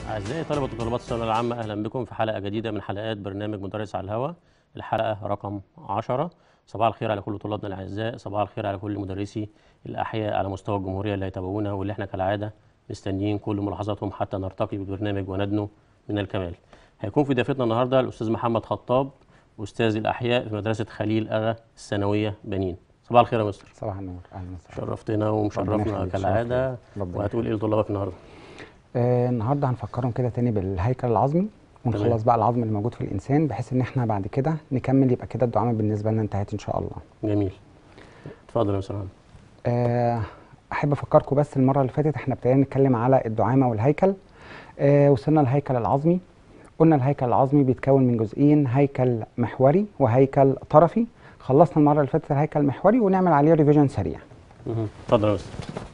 أعزائي طلبة وطلبات الثانوية العامة أهلا بكم في حلقة جديدة من حلقات برنامج مدرس على الهواء الحلقة رقم 10 صباح الخير على كل طلابنا الأعزاء صباح الخير على كل مدرسي الأحياء على مستوى الجمهورية اللي هيتابعونا واللي احنا كالعادة مستنيين كل ملاحظاتهم حتى نرتقي بالبرنامج وندنو من الكمال هيكون في ضيفتنا النهاردة الأستاذ محمد خطاب أستاذ الأحياء في مدرسة خليل أغا الثانوية بنين صباح الخير يا مستر صباح النور اهلا وسهلا شرفتنا ربنا ومشرفنا يخليك، كالعادة شرف ليا. ربنا وهتقول إيه لطلابك النهاردة آه النهارده هنفكرهم كده تاني بالهيكل العظمي ونخلص تمام. بقى العظم اللي موجود في الانسان بحيث ان احنا بعد كده نكمل يبقى كده الدعامه بالنسبه لنا انتهت ان شاء الله جميل اتفضل يا مستر محمد آه احب افكركم بس المره اللي فاتت احنا ابتدينا نتكلم على الدعامه والهيكل آه وصلنا للهيكل العظمي قلنا الهيكل العظمي بيتكون من جزئين هيكل محوري وهيكل طرفي خلصنا المره اللي فاتت الهيكل المحوري ونعمل عليه ريفيجن سريع مهم. اتفضل يا مستر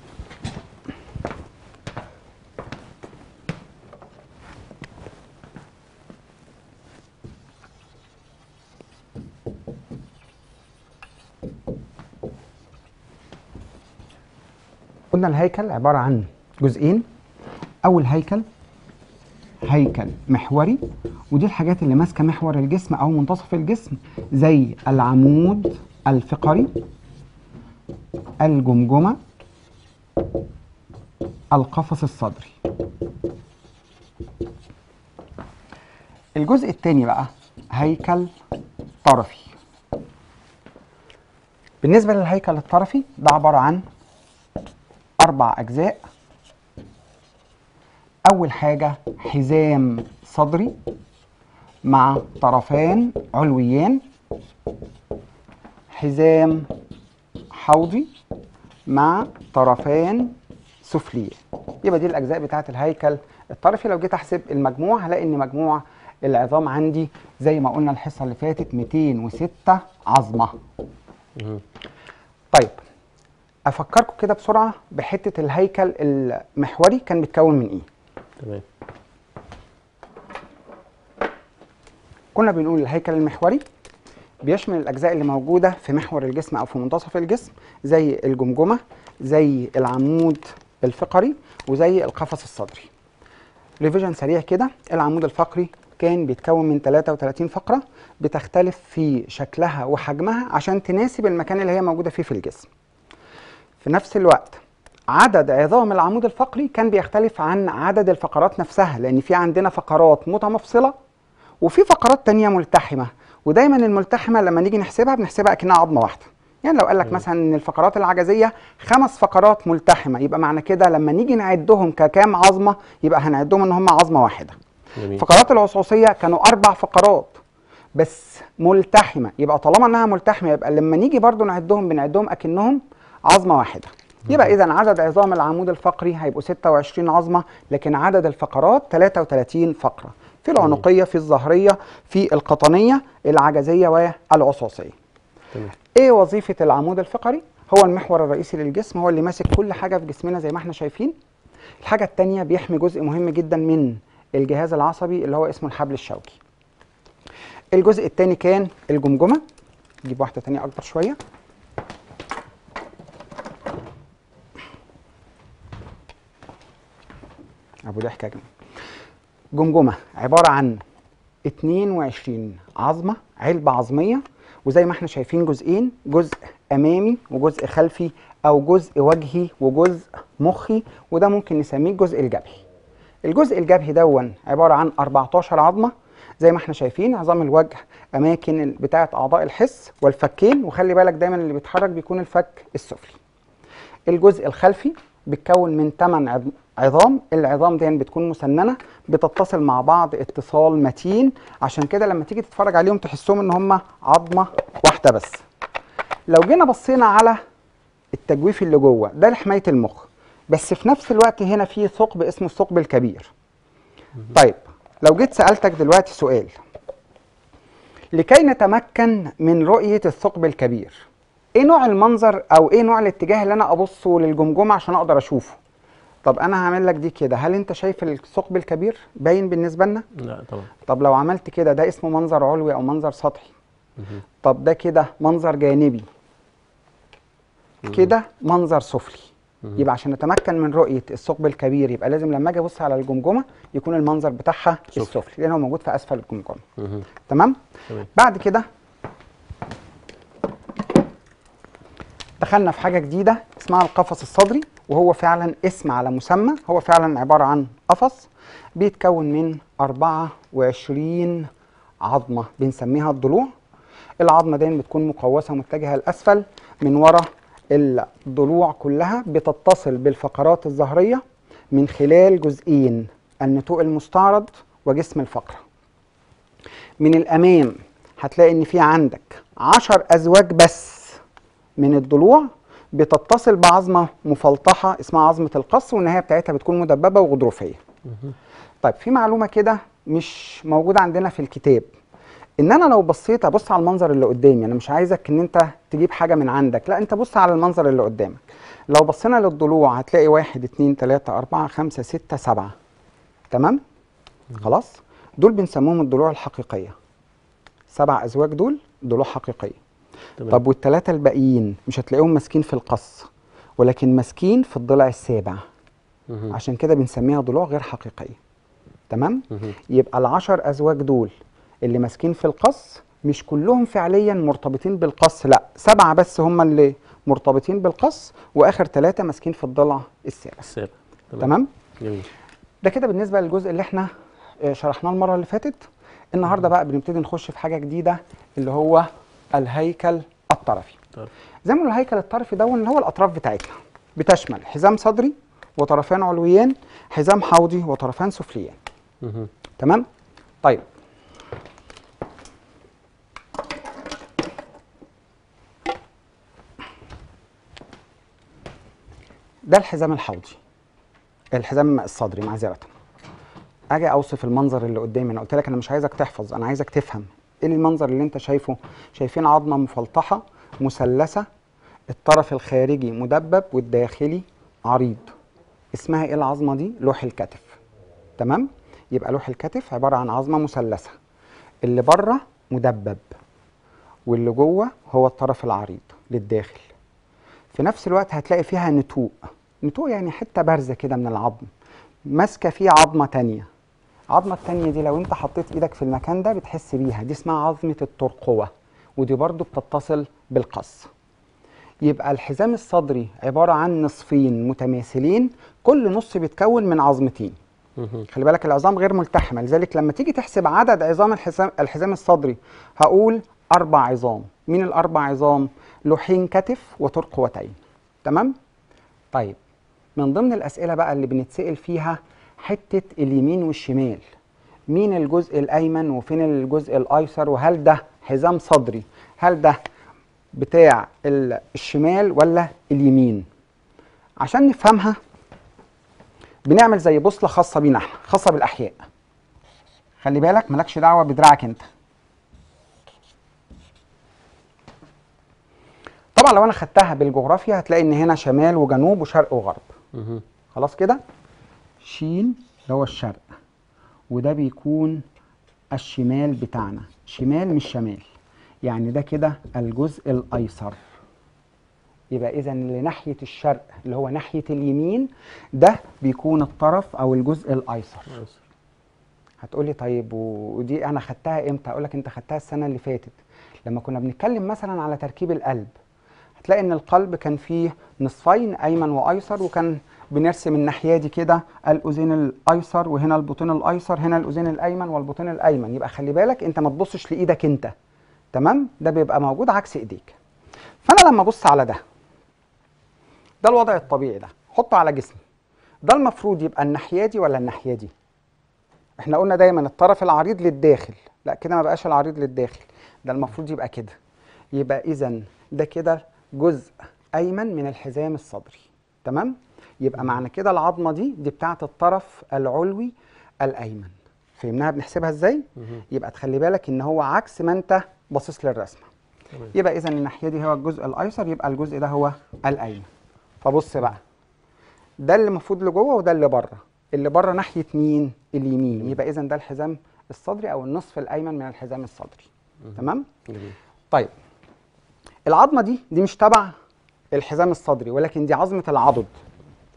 قلنا الهيكل عبارة عن جزئين أول هيكل هيكل محوري ودي الحاجات اللي ماسكة محور الجسم أو منتصف الجسم زي العمود الفقري الجمجمة القفص الصدري الجزء الثاني بقى هيكل طرفي بالنسبة للهيكل الطرفي ده عبارة عن أربع أجزاء أول حاجة حزام صدري مع طرفان علويان حزام حوضي مع طرفان سفليان يبقى دي الأجزاء بتاعة الهيكل الطرفي لو جيت أحسب المجموع هلاقي إن مجموع العظام عندي زي ما قلنا الحصة اللي فاتت 206 عظمة مهم. طيب افكركم كده بسرعه بحته الهيكل المحوري كان بيتكون من ايه تمام كنا بنقول الهيكل المحوري بيشمل الاجزاء اللي موجوده في محور الجسم او في منتصف الجسم زي الجمجمه زي العمود الفقري وزي القفص الصدري ريفيجن سريع كده العمود الفقري كان بيتكون من 33 فقره بتختلف في شكلها وحجمها عشان تناسب المكان اللي هي موجوده فيه في الجسم في نفس الوقت عدد عظام العمود الفقري كان بيختلف عن عدد الفقرات نفسها لان في عندنا فقرات متمفصله وفي فقرات تانية ملتحمه ودايما الملتحمه لما نيجي نحسبها بنحسبها اكنها عظمه واحده يعني لو قال لك مثلا ان الفقرات العجزيه خمس فقرات ملتحمه يبقى معنى كده لما نيجي نعدهم ككام عظمه يبقى هنعدهم ان هم عظمه واحده جميل فقرات العصعصيه كانوا اربع فقرات بس ملتحمه يبقى طالما انها ملتحمه يبقى لما نيجي برضو نعدهم بنعدهم اكنهم عظمه واحده يبقى اذا عدد عظام العمود الفقري هيبقوا 26 عظمه لكن عدد الفقرات 33 فقره في العنقيه في الظهريه في القطنيه العجزيه والعصاصيه تمام ايه وظيفه العمود الفقري هو المحور الرئيسي للجسم هو اللي ماسك كل حاجه في جسمنا زي ما احنا شايفين الحاجه الثانيه بيحمي جزء مهم جدا من الجهاز العصبي اللي هو اسمه الحبل الشوكي الجزء الثاني كان الجمجمه نجيب واحده ثانيه اكبر شويه ابو ضحك يا جماعه جمجمه عباره عن 22 عظمه علبه عظميه وزي ما احنا شايفين جزئين جزء امامي وجزء خلفي او جزء وجهي وجزء مخي وده ممكن نسميه الجزء الجبهي الجزء الجبهي دون عباره عن 14 عظمه زي ما احنا شايفين عظام الوجه اماكن بتاعه اعضاء الحس والفكين وخلي بالك دايما اللي بيتحرك بيكون الفك السفلي الجزء الخلفي بيتكون من 8 عظام العظام دي بتكون مسننه بتتصل مع بعض اتصال متين عشان كده لما تيجي تتفرج عليهم تحسهم ان هم عظمه واحده بس لو جينا بصينا على التجويف اللي جوه ده لحمايه المخ بس في نفس الوقت هنا في ثقب اسمه الثقب الكبير طيب لو جيت سالتك دلوقتي سؤال لكي نتمكن من رؤيه الثقب الكبير ايه نوع المنظر او ايه نوع الاتجاه اللي انا ابصه للجمجمه عشان اقدر اشوفه طب انا هعمل لك دي كده هل انت شايف الثقب الكبير باين بالنسبه لنا لا طبعا طب لو عملت كده ده اسمه منظر علوي او منظر سطحي مهم. طب ده كده منظر جانبي كده منظر سفلي يبقى عشان نتمكن من رؤيه الثقب الكبير يبقى لازم لما اجي ابص على الجمجمه يكون المنظر بتاعها سفلي. السفلي لان هو موجود في اسفل الجمجمه مهم. تمام تمام بعد كده دخلنا في حاجه جديده اسمها القفص الصدري وهو فعلا اسم على مسمى هو فعلا عباره عن قفص بيتكون من 24 عظمه بنسميها الضلوع العظمه دي بتكون مقوسه متجهه لاسفل من ورا الضلوع كلها بتتصل بالفقرات الظهريه من خلال جزئين النتوء المستعرض وجسم الفقره من الامام هتلاقي ان في عندك عشر ازواج بس من الضلوع بتتصل بعظمه مفلطحه اسمها عظمه القص والنهايه بتاعتها بتكون مدببه وغضروفيه طيب في معلومه كده مش موجوده عندنا في الكتاب ان انا لو بصيت ابص على المنظر اللي قدامي انا مش عايزك ان انت تجيب حاجه من عندك لا انت بص على المنظر اللي قدامك لو بصينا للضلوع هتلاقي واحد اتنين تلاته اربعه خمسه سته سبعه تمام خلاص دول بنسموهم الضلوع الحقيقيه سبع ازواج دول ضلوع حقيقيه تمام طب والثلاثه الباقيين مش هتلاقيهم ماسكين في القص ولكن ماسكين في الضلع السابع مهم. عشان كده بنسميها ضلوع غير حقيقيه تمام مهم. يبقى العشر ازواج دول اللي ماسكين في القص مش كلهم فعليا مرتبطين بالقص لا سبعه بس هم اللي مرتبطين بالقص واخر ثلاثه ماسكين في الضلع السابع السابع تمام جميل ده كده بالنسبه للجزء اللي احنا آه، شرحناه المره اللي فاتت النهارده بقى بنبتدي نخش في حاجه جديده اللي هو الهيكل الطرفي طرف. زي ما قلنا الهيكل الطرفي ده اللي هو الاطراف بتاعتنا بتشمل حزام صدري وطرفان علويان حزام حوضي وطرفان سفليان مهم. تمام طيب ده الحزام الحوضي الحزام الصدري معذره اجي اوصف المنظر اللي قدامي انا قلت لك انا مش عايزك تحفظ انا عايزك تفهم ايه المنظر اللي انت شايفه شايفين عظمه مفلطحه مثلثه الطرف الخارجي مدبب والداخلي عريض اسمها ايه العظمه دي لوح الكتف تمام يبقى لوح الكتف عباره عن عظمه مثلثه اللي بره مدبب واللي جوه هو الطرف العريض للداخل في نفس الوقت هتلاقي فيها نتوء نتوء يعني حته بارزه كده من العظم ماسكه فيه عظمه تانية العظمه التانية دي لو انت حطيت ايدك في المكان ده بتحس بيها دي اسمها عظمه الترقوه ودي برضو بتتصل بالقص يبقى الحزام الصدري عباره عن نصفين متماثلين كل نص بيتكون من عظمتين مهم. خلي بالك العظام غير ملتحمه لذلك لما تيجي تحسب عدد عظام الحزام الحزام الصدري هقول اربع عظام مين الاربع عظام لوحين كتف وترقوتين تمام طيب من ضمن الاسئله بقى اللي بنتسال فيها حته اليمين والشمال مين الجزء الايمن وفين الجزء الايسر وهل ده حزام صدري هل ده بتاع ال- الشمال ولا اليمين عشان نفهمها بنعمل زي بوصله خاصه بينا احنا خاصه بالاحياء خلي بالك مالكش دعوه بدراعك انت طبعا لو انا خدتها بالجغرافيا هتلاقي ان هنا شمال وجنوب وشرق وغرب مهم. خلاص كده شين اللي هو الشرق وده بيكون الشمال بتاعنا شمال مش شمال يعني ده كده الجزء الايسر يبقى اذا اللي ناحيه الشرق اللي هو ناحيه اليمين ده بيكون الطرف او الجزء الايسر أيسر. هتقولي طيب و- ودي انا خدتها امتى اقول لك انت خدتها السنه اللي فاتت لما كنا بنتكلم مثلا على تركيب القلب هتلاقي ان القلب كان فيه نصفين ايمن وايسر وكان بنرسم الناحيه دي كده الاذين الايسر وهنا البطين الايسر هنا الاذين الايمن والبطين الايمن يبقى خلي بالك انت ما تبصش لايدك انت تمام ده بيبقى موجود عكس ايديك فانا لما ابص على ده ده الوضع الطبيعي ده حطه على جسمي ده المفروض يبقى الناحيه دي ولا الناحيه دي احنا قلنا دايما الطرف العريض للداخل لا كده ما بقاش العريض للداخل ده المفروض يبقى كده يبقى اذا ده كده جزء ايمن من الحزام الصدري تمام يبقى معنى كده العظمه دي دي بتاعه الطرف العلوي الايمن فهمناها بنحسبها ازاي مهم. يبقى تخلي بالك ان هو عكس ما انت باصص للرسمه تمام. يبقى اذا الناحيه دي هو الجزء الايسر يبقى الجزء ده هو الايمن فبص بقى ده اللي المفروض لجوه وده اللي بره اللي بره ناحيه مين اليمين يبقى اذا ده الحزام الصدري او النصف الايمن من الحزام الصدري تمام جميل. طيب العظمه دي دي مش تبع الحزام الصدري ولكن دي عظمه العضد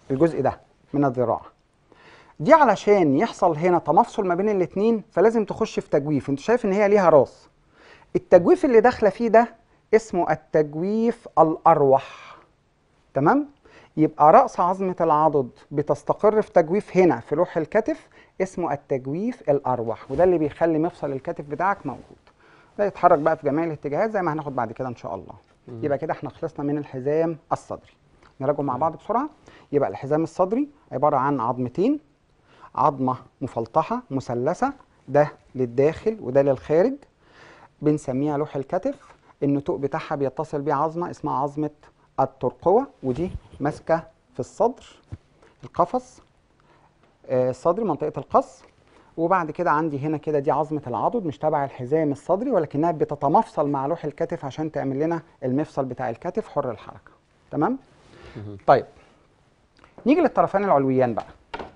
الجزء ده من الذراع دي علشان يحصل هنا تمفصل ما بين الاتنين فلازم تخش في تجويف انت شايف ان هي ليها راس التجويف اللي داخله فيه ده اسمه التجويف الاروح تمام يبقى راس عظمه العضد بتستقر في تجويف هنا في لوح الكتف اسمه التجويف الاروح وده اللي بيخلي مفصل الكتف بتاعك موجود ده يتحرك بقى في جميع الاتجاهات زي ما هناخد بعد كده ان شاء الله يبقى كده احنا خلصنا من الحزام الصدري نراجعه مع بعض بسرعه يبقى الحزام الصدري عباره عن عظمتين عظمه مفلطحه مثلثه ده للداخل وده للخارج بنسميها لوح الكتف النتوء بتاعها بيتصل بيه عظمه اسمها عظمه الترقوه ودي ماسكه في الصدر القفص آه، الصدري منطقه القص وبعد كده عندي هنا كده دي عظمه العضد مش تبع الحزام الصدري ولكنها بتتمفصل مع لوح الكتف عشان تعمل لنا المفصل بتاع الكتف حر الحركه تمام طيب نيجي للطرفين العلويان بقى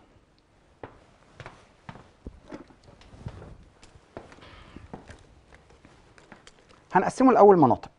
هنقسمه الاول مناطق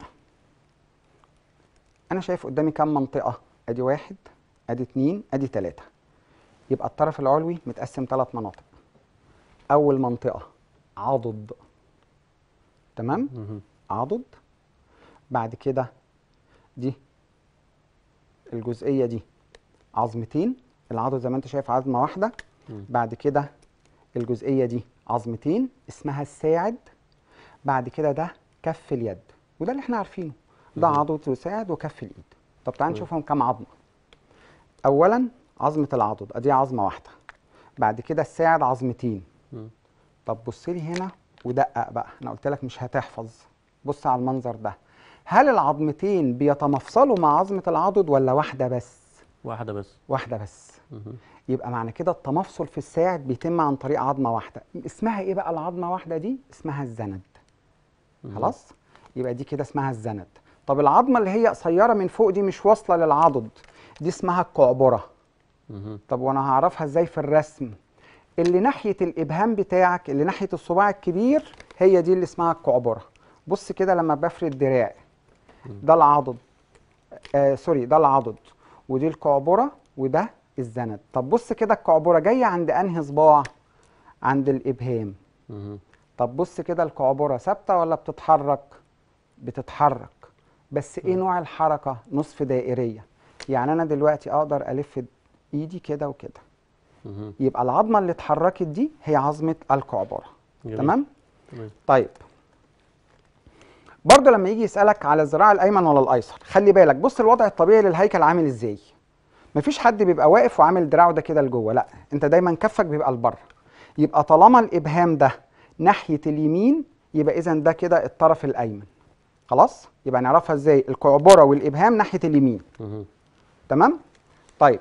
انا شايف قدامي كام منطقه ادي واحد ادي اتنين ادي تلاته يبقى الطرف العلوي متقسم ثلاث مناطق اول منطقه عضد تمام مهم. عضد بعد كده دي الجزئيه دي عظمتين العضد زي ما انت شايف عظمه واحده مم. بعد كده الجزئيه دي عظمتين اسمها الساعد بعد كده ده كف اليد وده اللي احنا عارفينه ده مهم. عضد وساعد وكف الايد طب تعال مم. نشوفهم كام عظمه اولا عظمه العضد ادي عظمه واحده بعد كده الساعد عظمتين مم. طب بص لي هنا ودقق بقى انا قلت لك مش هتحفظ بص على المنظر ده هل العظمتين بيتمفصلوا مع عظمه العضد ولا واحده بس واحدة بس واحده بس مهم. يبقى معنى كده التمفصل في الساعد بيتم عن طريق عظمه واحده اسمها ايه بقى العظمه واحده دي اسمها الزند مهم. خلاص يبقى دي كده اسمها الزند طب العظمه اللي هي قصيره من فوق دي مش واصله للعضد دي اسمها القعبره مهم. طب وانا هعرفها ازاي في الرسم اللي ناحيه الابهام بتاعك اللي ناحيه الصباع الكبير هي دي اللي اسمها القعبره بص كده لما بفرد دراعي ده العضد آه سوري ده العضد ودي القعبره وده الزند طب بص كده القعبره جايه عند انهي صباع عند الابهام مهم. طب بص كده القعبره ثابته ولا بتتحرك بتتحرك بس ايه نوع الحركه نصف دائريه يعني انا دلوقتي اقدر الف ايدي كده وكده مهم. يبقى العظمه اللي اتحركت دي هي عظمه القعبره جميل. تمام تمام طيب برضه لما يجي يسالك على الذراع الايمن ولا الايسر خلي بالك بص الوضع الطبيعي للهيكل عامل ازاي مفيش حد بيبقى واقف وعامل دراعه ده كده لجوه لا انت دايما كفك بيبقى لبره يبقى طالما الابهام ده ناحيه اليمين يبقى اذا ده كده الطرف الايمن خلاص يبقى نعرفها ازاي القعبره والابهام ناحيه اليمين مهم. تمام طيب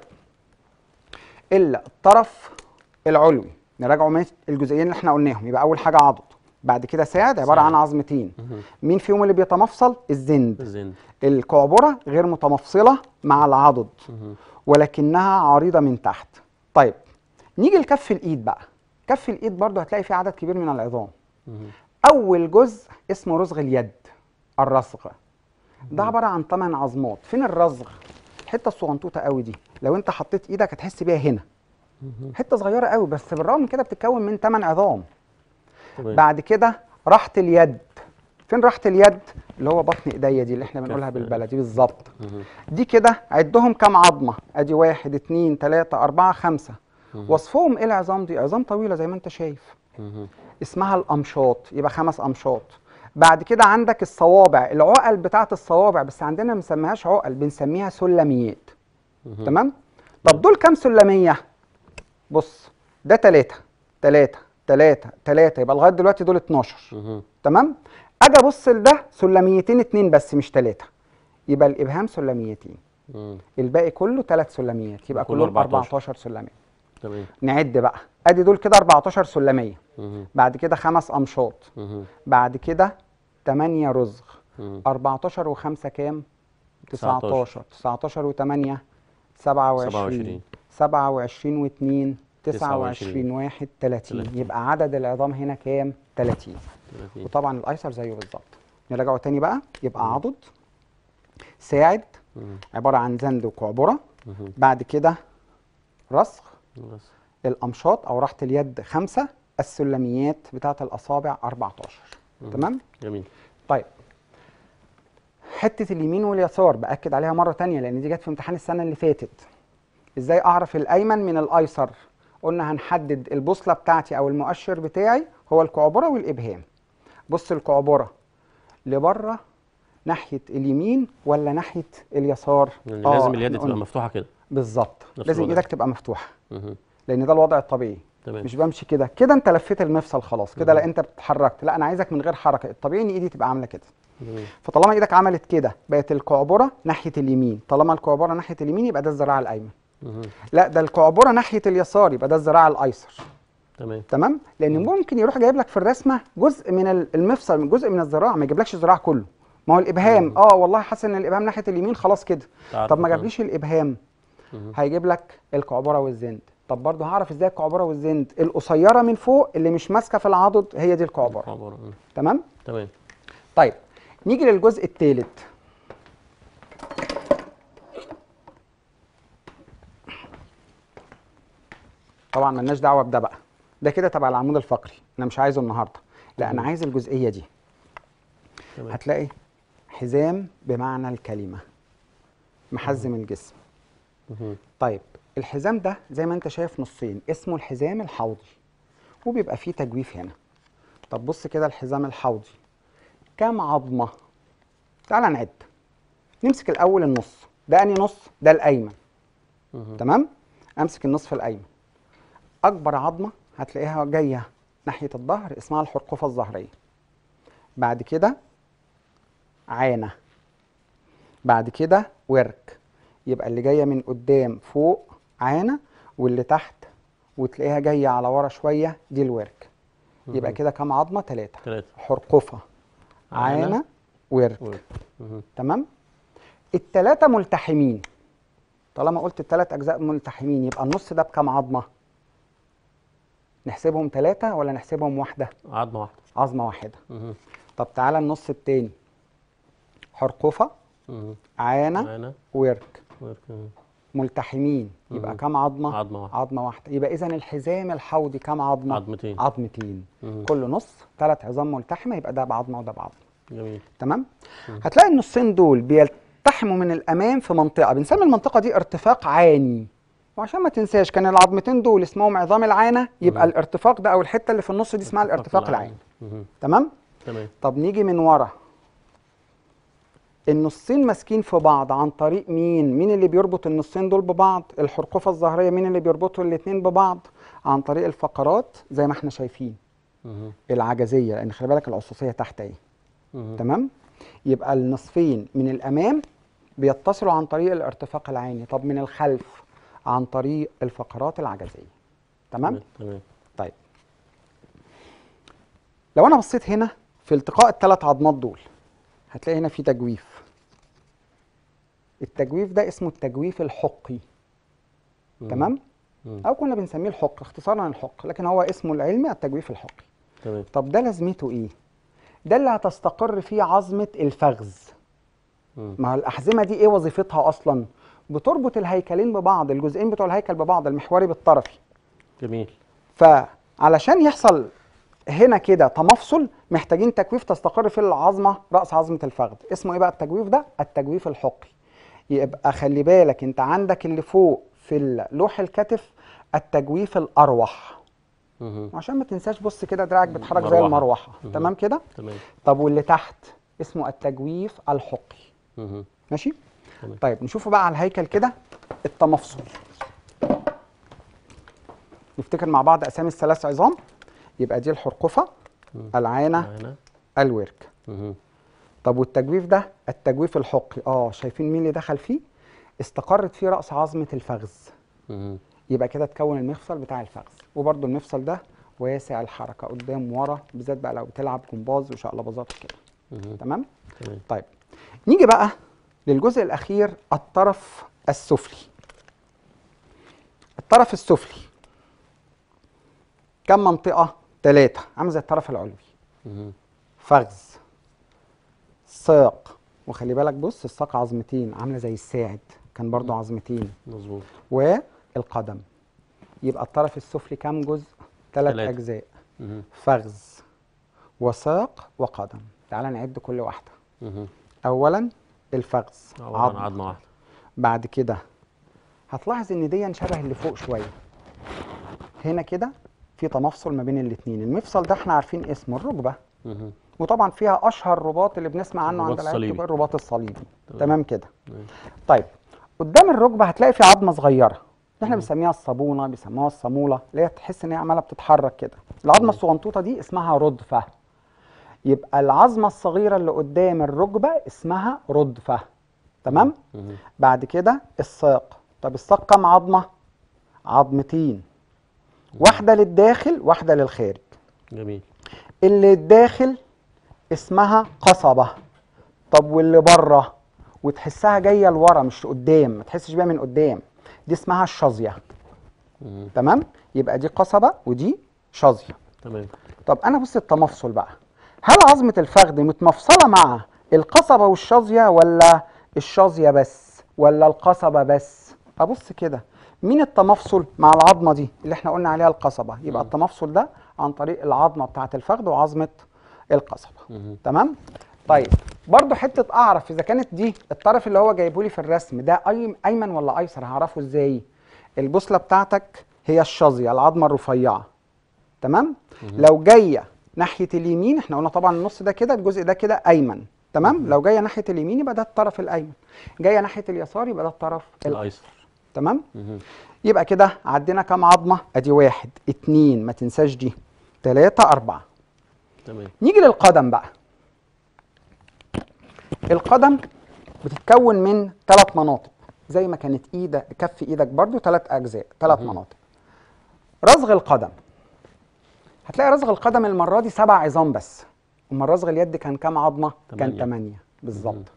الا الطرف العلوي نراجعوا من الجزئين اللي احنا قلناهم يبقى اول حاجه عضد بعد كده ساعد عباره ساعد. عن عظمتين مهم. مين فيهم اللي بيتمفصل الزند الزند القعبره غير متمفصله مع العضد مهم. ولكنها عريضه من تحت طيب نيجي لكف الايد بقى كف الايد برضو هتلاقي فيه عدد كبير من العظام مهم. اول جزء اسمه رسغ اليد الرسغ ده عباره عن 8 عظمات فين الرسغ الحته الصغنطوطه قوي دي لو انت حطيت ايدك هتحس بيها هنا مهم. حته صغيره قوي بس بالرغم من كده بتتكون من 8 عظام تمام. بعد كده راحه اليد فين راحه اليد اللي هو بطن ايديا دي اللي احنا بنقولها كف. بالبلدي بالظبط مهم. دي كده عدهم كام عظمه ادي واحد اتنين تلاته اربعه خمسه مهم. وصفهم ايه العظام دي عظام طويله زي ما انت شايف مهم. اسمها الامشاط يبقى خمس امشاط بعد كده عندك الصوابع العقل بتاعت الصوابع بس عندنا ما بنسميهاش عقل بنسميها سلميات مهم. تمام طب دول كام سلميه بص ده تلاتة تلاتة تلاتة تلاتة يبقى لغايه دلوقتي دول 12 مهم. تمام اجي ابص لده سلميتين اتنين بس مش تلاتة يبقى الابهام سلميتين مم. الباقي كله ثلاث سلميات يبقى كله كلهم 14. 14 سلميه تمام نعد بقى ادي دول كده 14 سلميه مهم. بعد كده خمس امشاط مهم. بعد كده 8 رزغ مم. 14 و5 كام 19. 19 19 و8 27 27 و2 29 1 30 30. يبقى عدد العظام هنا كام 30 30. وطبعا الايسر زيه بالظبط نراجعه تاني بقى يبقى عضد ساعد مم. عباره عن زند وقعبره مهم. بعد كده رسخ بس الامشاط او راحه اليد خمسة السلميات بتاعه الاصابع 14 مم. تمام جميل طيب حته اليمين واليسار باكد عليها مره تانية لان دي جت في امتحان السنه اللي فاتت ازاي اعرف الايمن من الايسر قلنا هنحدد البوصله بتاعتي او المؤشر بتاعي هو الكعبره والابهام بص الكعبره لبره ناحيه اليمين ولا ناحيه اليسار يعني آه، لازم اليد إحنا تبقى قلنا. مفتوحه كده بالظبط نفس لازم الوضع. ايدك تبقى مفتوحه مهم. لان ده الوضع الطبيعي تمام مش بمشي كده كده انت لفيت المفصل خلاص كده لا مم. انت اتحركت لا انا عايزك من غير حركه الطبيعي ان ايدي تبقى عامله كده جميل فطالما ايدك عملت كده بقت الكعبره ناحيه اليمين طالما الكعبره ناحيه اليمين يبقى ده الذراع الايمن مهم. لا ده الكعبره ناحيه اليسار يبقى ده الذراع الايسر تمام تمام لان ممكن يروح جايب لك في الرسمه جزء من ال- المفصل جزء من الذراع ما يجيبلكش الذراع كله ما هو الابهام مم. اه والله حاسس ان الابهام ناحيه اليمين خلاص كده تعرف طب ما مثلاً. جابليش الابهام مهم. هيجيب لك الكعبره والزند طب برضه هعرف ازاي الكعبره والزند القصيره من فوق اللي مش ماسكه في العضد هي دي الكعبره عبارة مم. تمام تمام طيب نيجي للجزء الثالث طبعا ملناش دعوه بده بقى ده كده تبع العمود الفقري انا مش عايزه النهارده لا انا مم. عايز الجزئيه دي تمام هتلاقي حزام بمعنى الكلمه محزم الجسم مهم. طيب الحزام ده زي ما انت شايف نصين اسمه الحزام الحوضي وبيبقى فيه تجويف هنا طب بص كده الحزام الحوضي كام عظمه تعال نعد نمسك الاول النص ده اني نص ده الايمن مهم. تمام امسك النصف الايمن اكبر عظمه هتلاقيها جايه ناحيه الظهر اسمها الحرقوفه الظهريه بعد كده عانه بعد كده ورك يبقى اللي جايه من قدام فوق عانه واللي تحت وتلاقيها جايه على ورا شويه دي الورك يبقى مهم. كده كام عظمه ثلاثه ثلاثة حرقوفه عانة، عانه ورك ورك. مهم. تمام التلاتة ملتحمين طالما قلت التلات أجزاء ملتحمين يبقى النص ده بكام عظمة؟ نحسبهم تلاتة ولا نحسبهم واحدة؟ عظمة واحدة عظمة واحدة مهم. طب تعالى النص التاني حرقوفة مهم. عانة معانا ورك ورك. مم. ملتحمين يبقى مم. كام عظمة؟ عظمة واحدة عظمة واحدة يبقى إذا الحزام الحوضي كام عظمة؟ عظمتين عظمتين مهم. كل نص ثلاث عظام ملتحمة يبقى ده بعظمة وده بعظمة جميل تمام مم. هتلاقي النصين دول بيلتحموا من الامام في منطقه بنسمي المنطقه دي ارتفاق عاني وعشان ما تنساش كان العظمتين دول اسمهم عظام العانه يبقى مم. الارتفاق ده او الحته اللي في النص دي اسمها الارتفاق العاني مهم. تمام تمام طب نيجي من ورا النصين ماسكين في بعض عن طريق مين مين اللي بيربط النصين دول ببعض الحرقوفه الظهريه مين اللي بيربطوا الاثنين ببعض عن طريق الفقرات زي ما احنا شايفين مهم. العجزيه لان خلي بالك العصوصيه تحت اهي مهم. تمام يبقى النصفين من الامام بيتصلوا عن طريق الارتفاق العيني طب من الخلف عن طريق الفقرات العجزيه تمام تمام طيب لو انا بصيت هنا في التقاء الثلاث عظمات دول هتلاقي هنا في تجويف التجويف ده اسمه التجويف الحقي مم. تمام مم. او كنا بنسميه الحق اختصارا الحق لكن هو اسمه العلمي التجويف الحقي تمام طب ده لازمته ايه ده اللي هتستقر فيه عظمه الفخذ مم. ما هو الأحزمة دي إيه وظيفتها أصلا؟ بتربط الهيكلين ببعض، الجزئين بتوع الهيكل ببعض، المحوري بالطرفي. جميل فعلشان يحصل هنا كده تمفصل محتاجين تجويف تستقر فيه العظمة رأس عظمة الفخذ، اسمه إيه بقى التجويف ده؟ التجويف الحقي. يبقى خلي بالك أنت عندك اللي فوق في لوح الكتف التجويف الأروح. مهم. عشان ما تنساش بص كده دراعك بيتحرك زي مروحة. المروحة، مهم. تمام كده؟ تمام طب واللي تحت اسمه التجويف الحقي. مهم. ماشي؟ تمام. طيب نشوفه بقى على الهيكل كده التمفصل نفتكر مع بعض اسامي الثلاث عظام يبقى دي الحرقفه مم. العانه معانا الورك مهم. طب والتجويف ده التجويف الحقي اه شايفين مين اللي دخل فيه استقرت فيه راس عظمه الفخذ مهم. يبقى كده تكون المفصل بتاع الفخذ وبرده المفصل ده واسع الحركه قدام ورا بالذات بقى لو بتلعب جمباز وشقلباظات كده مهم. تمام تمام طيب نيجي بقى للجزء الأخير الطرف السفلي الطرف السفلي كم منطقة؟ ثلاثة عامل زي الطرف العلوي مهم. فخذ ساق وخلي بالك بص الساق عظمتين عاملة زي الساعد كان برضو عظمتين مظبوط والقدم يبقى الطرف السفلي كام جزء ثلاث تلاتة. اجزاء مهم. فخذ وساق وقدم تعال نعد كل واحده مهم. اولا الفخذ عبارة عن عظم عظمة واحدة بعد كده هتلاحظ ان دي شبه اللي فوق شويه هنا كده في تمفصل ما بين الاثنين المفصل ده احنا عارفين اسمه الركبه مهم. وطبعا فيها اشهر رباط اللي بنسمع عنه الرباط عند العيال الصليبي. الكبار الرباط الصليبي تمام. تمام كده تمام. طيب قدام الركبه هتلاقي في عظمه صغيره اللي احنا مم. بنسميها الصابونه بيسموها الصاموله اللي هي تحس ان هي عماله بتتحرك كده العظمه مم. الصغنطوطه دي اسمها ردفه يبقى العظمه الصغيره اللي قدام الركبه اسمها ردفه تمام مهم. بعد كده الساق طب الساق كام عظمه عظمتين واحده للداخل واحده للخارج جميل اللي الداخل اسمها قصبة طب واللي بره وتحسها جايه لورا مش قدام ما تحسش بيها من قدام دي اسمها الشظيه مهم. تمام يبقى دي قصبة ودي شظيه تمام طب انا بص التمفصل بقى هل عظمه الفخذ متمفصله مع القصبه والشظيه ولا الشظيه بس ولا القصبه بس ابص كده مين التمفصل مع العظمه دي اللي احنا قلنا عليها القصبه يبقى مم. التمفصل ده عن طريق العظمه بتاعه الفخذ وعظمه القصبه مهم. تمام طيب برضو حته اعرف اذا كانت دي الطرف اللي هو جايبه لي في الرسم ده أي ايمن ولا ايسر هعرفه ازاي البوصله بتاعتك هي الشظيه العظمه الرفيعه تمام مهم. لو جايه ناحيه اليمين احنا قلنا طبعا النص ده كده الجزء ده كده ايمن تمام مهم. لو جايه ناحيه اليمين يبقى ده الطرف الايمن جايه ناحيه اليسار يبقى ده الطرف الايسر الايسر تمام مهم. يبقى كده عدينا كام عظمه ادي واحد اتنين ما تنساش دي تلاتة أربعة تمام نيجي للقدم بقى القدم بتتكون من ثلاث مناطق زي ما كانت ايدك كف ايدك برضو ثلاث اجزاء ثلاث مهم. مناطق رزغ القدم هتلاقي رزغ القدم المره دي سبع عظام بس اما رزغ اليد كان كام عظمه كان تمانية. ثمانيه بالظبط مهم.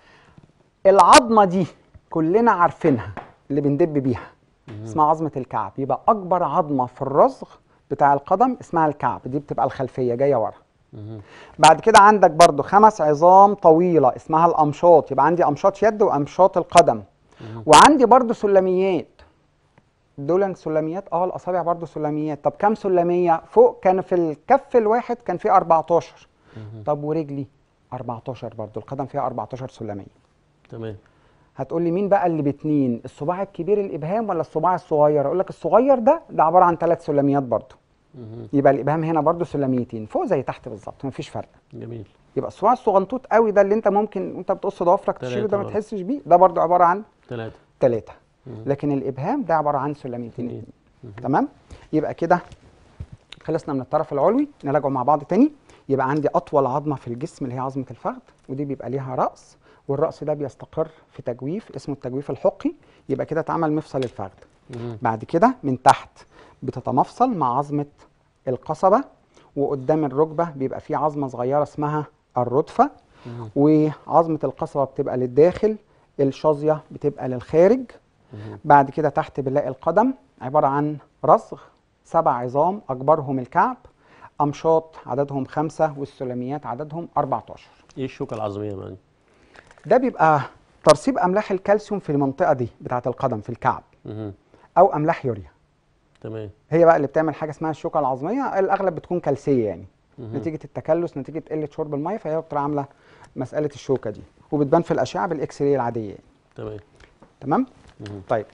العظمه دي كلنا عارفينها اللي بندب بيها مهم. اسمها عظمه الكعب يبقى اكبر عظمه في الرزغ بتاع القدم اسمها الكعب دي بتبقى الخلفيه جايه ورا مهم. بعد كده عندك برضو خمس عظام طويلة اسمها الأمشاط يبقى عندي أمشاط يد وأمشاط القدم مهم. وعندي برضو سلميات دول سلميات اه الأصابع برضو سلميات طب كام سلمية فوق كان في الكف الواحد كان فيه 14 مهم. طب ورجلي 14 برضو القدم فيها 14 سلمية تمام هتقول لي مين بقى اللي باتنين الصباع الكبير الإبهام ولا الصباع الصغير أقول لك الصغير ده ده عبارة عن ثلاث سلميات برضو مهم. يبقى الإبهام هنا برضو سلميتين فوق زي تحت بالظبط مفيش فرق جميل يبقى الصباع الصغنطوط قوي ده اللي انت ممكن وانت بتقص ضوافرك تلاتة تشيله ده ما برضه. تحسش بيه ده برضو عباره عن ثلاثة ثلاثه لكن الابهام ده عباره عن سلميتين اتنين. اتنين. تمام يبقى كده خلصنا من الطرف العلوي نراجعه مع بعض تاني يبقى عندي اطول عظمه في الجسم اللي هي عظمه الفخذ ودي بيبقى ليها راس والراس ده بيستقر في تجويف اسمه التجويف الحقي يبقى كده اتعمل مفصل الفخذ مهم. بعد كده من تحت بتتمفصل مع عظمة القصبة وقدام الركبة بيبقى في عظمة صغيرة اسمها الردفة مهم. وعظمة القصبة بتبقى للداخل الشظية بتبقى للخارج مهم. بعد كده تحت بنلاقي القدم عبارة عن رسغ سبع عظام أكبرهم الكعب أمشاط عددهم خمسة والسلميات عددهم 14 ايه الشوكة العظمية بقى دي؟ ده بيبقى ترسيب أملاح الكالسيوم في المنطقة دي بتاعة القدم في الكعب مهم. أو أملاح يوريا تمام هي بقى اللي بتعمل حاجه اسمها الشوكه العظميه الاغلب بتكون كالسيه يعني مهم. نتيجه التكلس نتيجه قله شرب الميه فهي بتبقى عامله مساله الشوكه دي وبتبان في الاشعه بالاكس راي العاديه يعني. تمام تمام مهم. طيب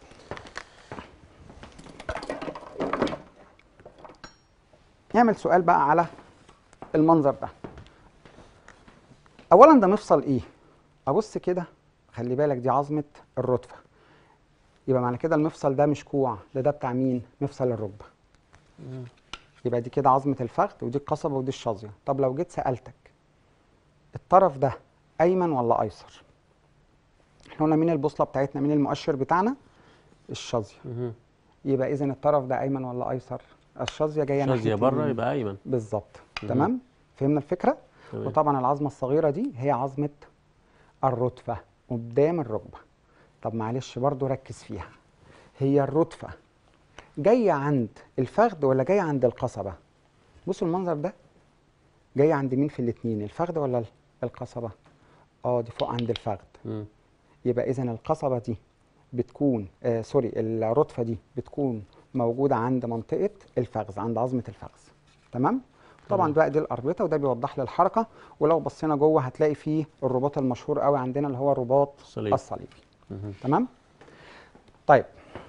نعمل سؤال بقى على المنظر ده اولا ده مفصل ايه ابص كده خلي بالك دي عظمه الرتفه يبقى معنى كده المفصل ده مش كوع ده ده بتاع مين مفصل الركبه مهم. يبقى دي كده عظمة الفخذ ودي القصبة ودي الشظية طب لو جيت سألتك الطرف ده أيمن ولا أيسر احنا قلنا مين البوصلة بتاعتنا مين المؤشر بتاعنا الشظية مهم. يبقى إذا الطرف ده أيمن ولا أيسر الشظية جاية ناحية شاذية بره اليمين. يبقى ايمن بالظبط مهم. تمام فهمنا الفكرة تمام وطبعا العظمة الصغيرة دي هي عظمة الرتفة قدام الركبة طب معلش برضو ركز فيها هي الرتفة جاية عند الفخذ ولا جاية عند القصبة بصوا المنظر ده جاية عند مين في الاتنين الفخذ ولا ال- القصبة اه دي فوق عند الفخذ مم. يبقى اذا القصبة دي بتكون آه سوري الرتفة دي بتكون موجوده عند منطقه الفخذ عند عظمه الفخذ تمام طبعا تمام. بقى دي الاربطه وده بيوضح لي الحركه ولو بصينا جوه هتلاقي فيه الرباط المشهور قوي عندنا اللي هو الرباط الصليب. الصليبي مهم. تمام طيب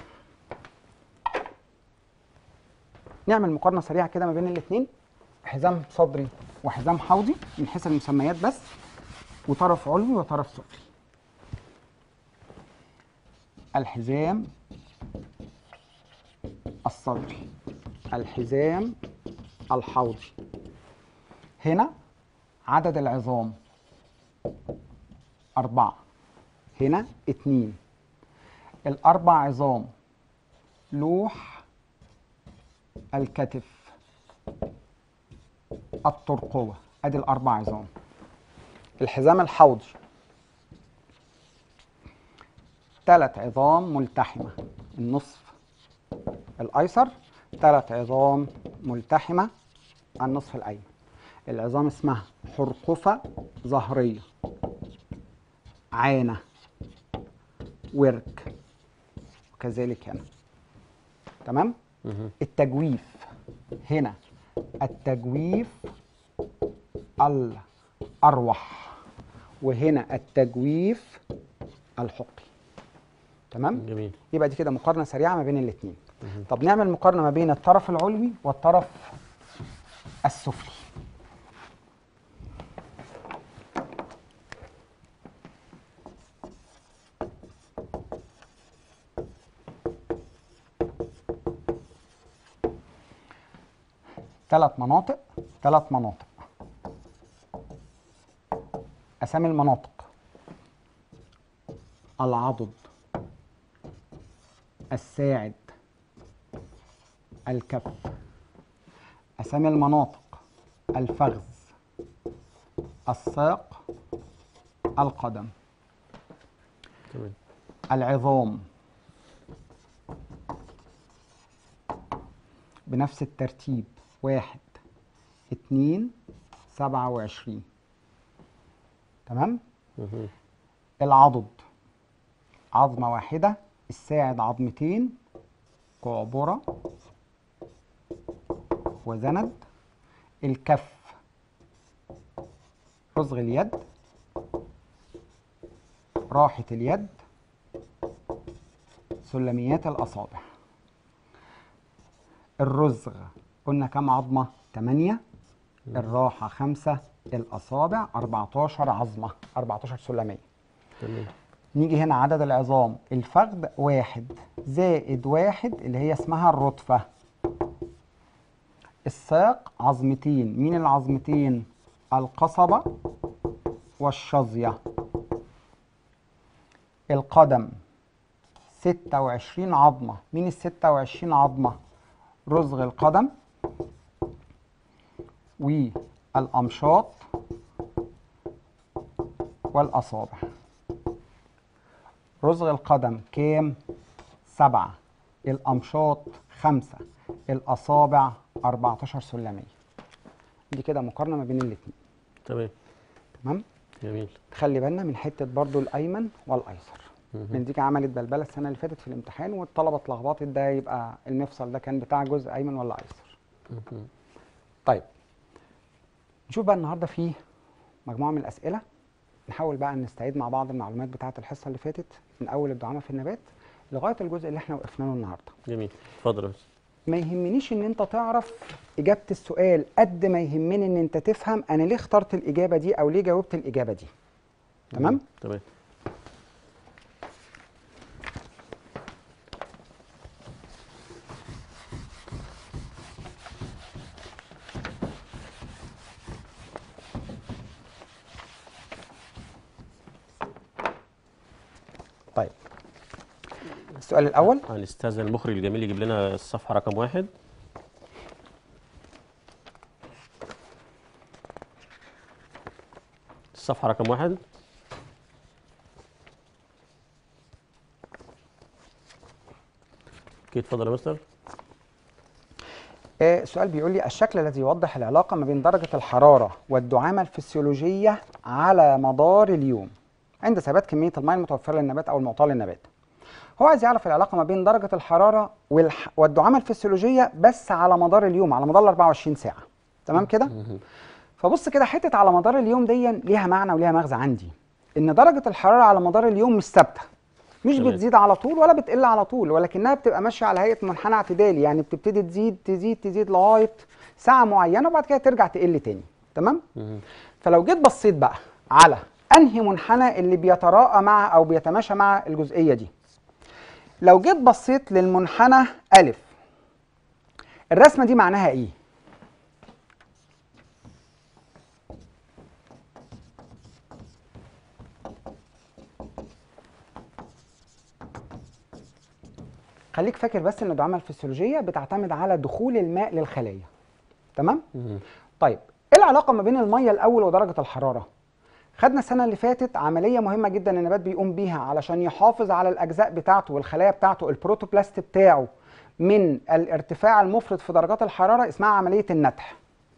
نعمل مقارنه سريعه كده ما بين الاثنين حزام صدري وحزام حوضي من حيث المسميات بس وطرف علوي وطرف سفلي الحزام الصدري الحزام الحوضي هنا عدد العظام أربعة هنا اتنين الأربع عظام لوح الكتف الترقوة أدي الأربع عظام الحزام الحوضي ثلاث عظام ملتحمة النصف الأيسر ثلاث عظام ملتحمة النصف الأيمن العظام اسمها حرقفة ظهرية عانة ورك وكذلك هنا تمام مهم. التجويف هنا التجويف الأروح وهنا التجويف الحقي تمام جميل يبقى دي كده مقارنه سريعه ما بين الاثنين طب نعمل مقارنه ما بين الطرف العلوي والطرف السفلي ثلاث مناطق ثلاث مناطق اسامي المناطق العضد الساعد الكف أسامي المناطق الفخذ الساق القدم تمام العظام بنفس الترتيب واحد اتنين سبعة وعشرين تمام مهم. العضد عظمة واحدة الساعد عظمتين قعبرة وزند الكف رزغ اليد راحة اليد سلميات الأصابع الرزغ قلنا كم عظمة؟ 8 الراحة خمسة الأصابع 14 عظمة 14 سلمية تمام نيجي هنا عدد العظام الفخذ واحد زائد واحد اللي هي اسمها الرتفة الساق عظمتين مين العظمتين القصبة والشظية القدم ستة وعشرين عظمة مين الستة وعشرين عظمة رزغ القدم والأمشاط والأصابع رزغ القدم كام؟ سبعة الأمشاط خمسة الأصابع 14 سلمية دي كده مقارنة ما بين الاتنين تمام تمام؟ جميل تخلي بالنا من حتة برضو الأيمن والأيسر مهم. لأن دي عملت بلبلة السنة اللي فاتت في الامتحان والطلبة اتلخبطت ده يبقى المفصل ده كان بتاع جزء أيمن ولا أيسر مهم. طيب نشوف بقى النهارده في مجموعه من الاسئله نحاول بقى نستعيد مع بعض المعلومات بتاعه الحصه اللي فاتت من اول الدعامه في النبات لغايه الجزء اللي احنا وقفنا له النهارده جميل اتفضل يا أستاذ. ما يهمنيش ان انت تعرف اجابه السؤال قد ما يهمني ان انت تفهم انا ليه اخترت الاجابه دي او ليه جاوبت الاجابه دي تمام مهم. تمام طيب السؤال الاول هنستاذن المخرج الجميل يجيب لنا الصفحه رقم واحد الصفحه رقم واحد اوكي اتفضل يا مستر آه، السؤال بيقول لي الشكل الذي يوضح العلاقة ما بين درجة الحرارة والدعامة الفسيولوجية على مدار اليوم عند ثبات كمية الماء المتوفرة للنبات أو المعطاة للنبات هو عايز يعرف العلاقه ما بين درجه الحراره والح... والدعامه الفسيولوجيه بس على مدار اليوم على مدار ال 24 ساعه تمام كده مهم. فبص كده حته على مدار اليوم دي ليها معنى وليها مغزى عندي ان درجه الحراره على مدار اليوم مش ثابته مش تمام. بتزيد على طول ولا بتقل على طول ولكنها بتبقى ماشيه على هيئه منحنى اعتدالي يعني بتبتدي تزيد تزيد تزيد لغايه ساعه معينه وبعد كده ترجع تقل تاني تمام مهم. فلو جيت بصيت بقى على انهي منحنى اللي بيتراءى مع او بيتماشى مع الجزئيه دي لو جيت بصيت للمنحنى الف الرسمه دي معناها ايه خليك فاكر بس ان الدعامه الفسيولوجيه بتعتمد على دخول الماء للخلايا تمام مهم. طيب ايه العلاقه ما بين الميه الاول ودرجه الحراره خدنا السنه اللي فاتت عمليه مهمه جدا النبات بيقوم بيها علشان يحافظ على الاجزاء بتاعته والخلايا بتاعته البروتوبلاست بتاعه من الارتفاع المفرط في درجات الحراره اسمها عمليه النتح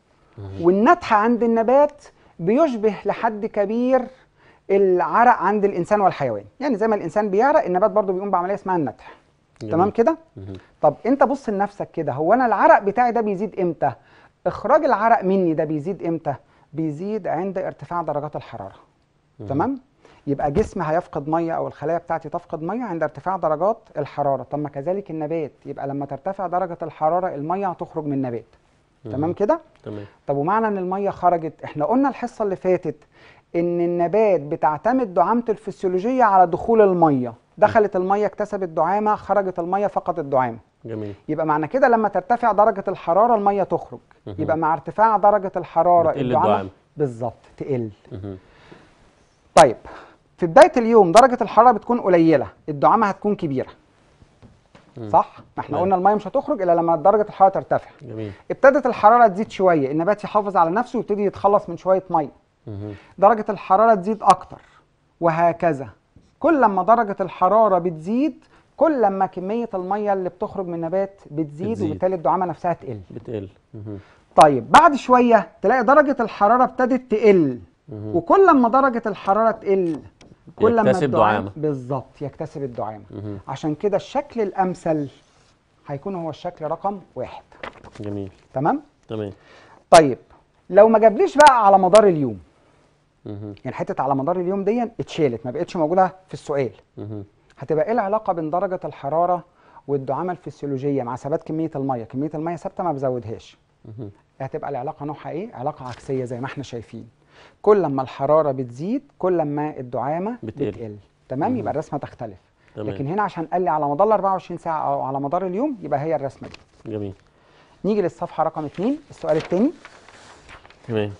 والنتح عند النبات بيشبه لحد كبير العرق عند الانسان والحيوان يعني زي ما الانسان بيعرق النبات برضو بيقوم بعمليه اسمها النتح جميل. تمام كده مهم. طب انت بص لنفسك كده هو انا العرق بتاعي ده بيزيد امتى اخراج العرق مني ده بيزيد امتى بيزيد عند ارتفاع درجات الحراره تمام يبقى جسمي هيفقد ميه او الخلايا بتاعتي تفقد ميه عند ارتفاع درجات الحراره طب ما كذلك النبات يبقى لما ترتفع درجه الحراره الميه هتخرج من النبات تمام كده تمام طب ومعنى ان الميه خرجت احنا قلنا الحصه اللي فاتت ان النبات بتعتمد دعامته الفسيولوجيه على دخول الميه دخلت الميه اكتسبت دعامه خرجت الميه فقدت دعامه جميل يبقى معنى كده لما ترتفع درجه الحراره الميه تخرج مهم. يبقى مع ارتفاع درجه الحراره بتقل الدعامة. بالظبط تقل مهم. طيب في بدايه اليوم درجه الحراره بتكون قليله الدعامه هتكون كبيره مم. صح ما احنا تمام. قلنا الميه مش هتخرج الا لما درجه الحراره ترتفع جميل ابتدت الحراره تزيد شويه النبات يحافظ على نفسه ويبتدي يتخلص من شويه ميه مهم. درجه الحراره تزيد اكتر وهكذا كل لما درجه الحراره بتزيد كل لما كميه الميه اللي بتخرج من النبات بتزيد, بتزيد. وبالتالي الدعامه نفسها تقل بتقل مهم. طيب بعد شويه تلاقي درجه الحراره ابتدت تقل مهم. وكل لما درجه الحراره تقل كل لما يكتسب الدعامة دعامة. بالظبط يكتسب الدعامه مهم. عشان كده الشكل الامثل هيكون هو الشكل رقم واحد جميل تمام تمام طيب لو ما جابليش بقى على مدار اليوم مهم. يعني حته على مدار اليوم دي اتشالت ما بقتش موجوده في السؤال مهم. هتبقى ايه العلاقه بين درجه الحراره والدعامه الفسيولوجيه مع ثبات كميه الميه كميه الميه ثابته ما بزودهاش مهم. هتبقى العلاقه نوعها ايه علاقه عكسيه زي ما احنا شايفين كل لما الحراره بتزيد كل لما الدعامه بتقل. بتقل تمام مهم. يبقى الرسمه تختلف تمام لكن هنا عشان قال لي على مدار ال 24 ساعه او على مدار اليوم يبقى هي الرسمه دي جميل نيجي للصفحه رقم 2 السؤال الثاني تمام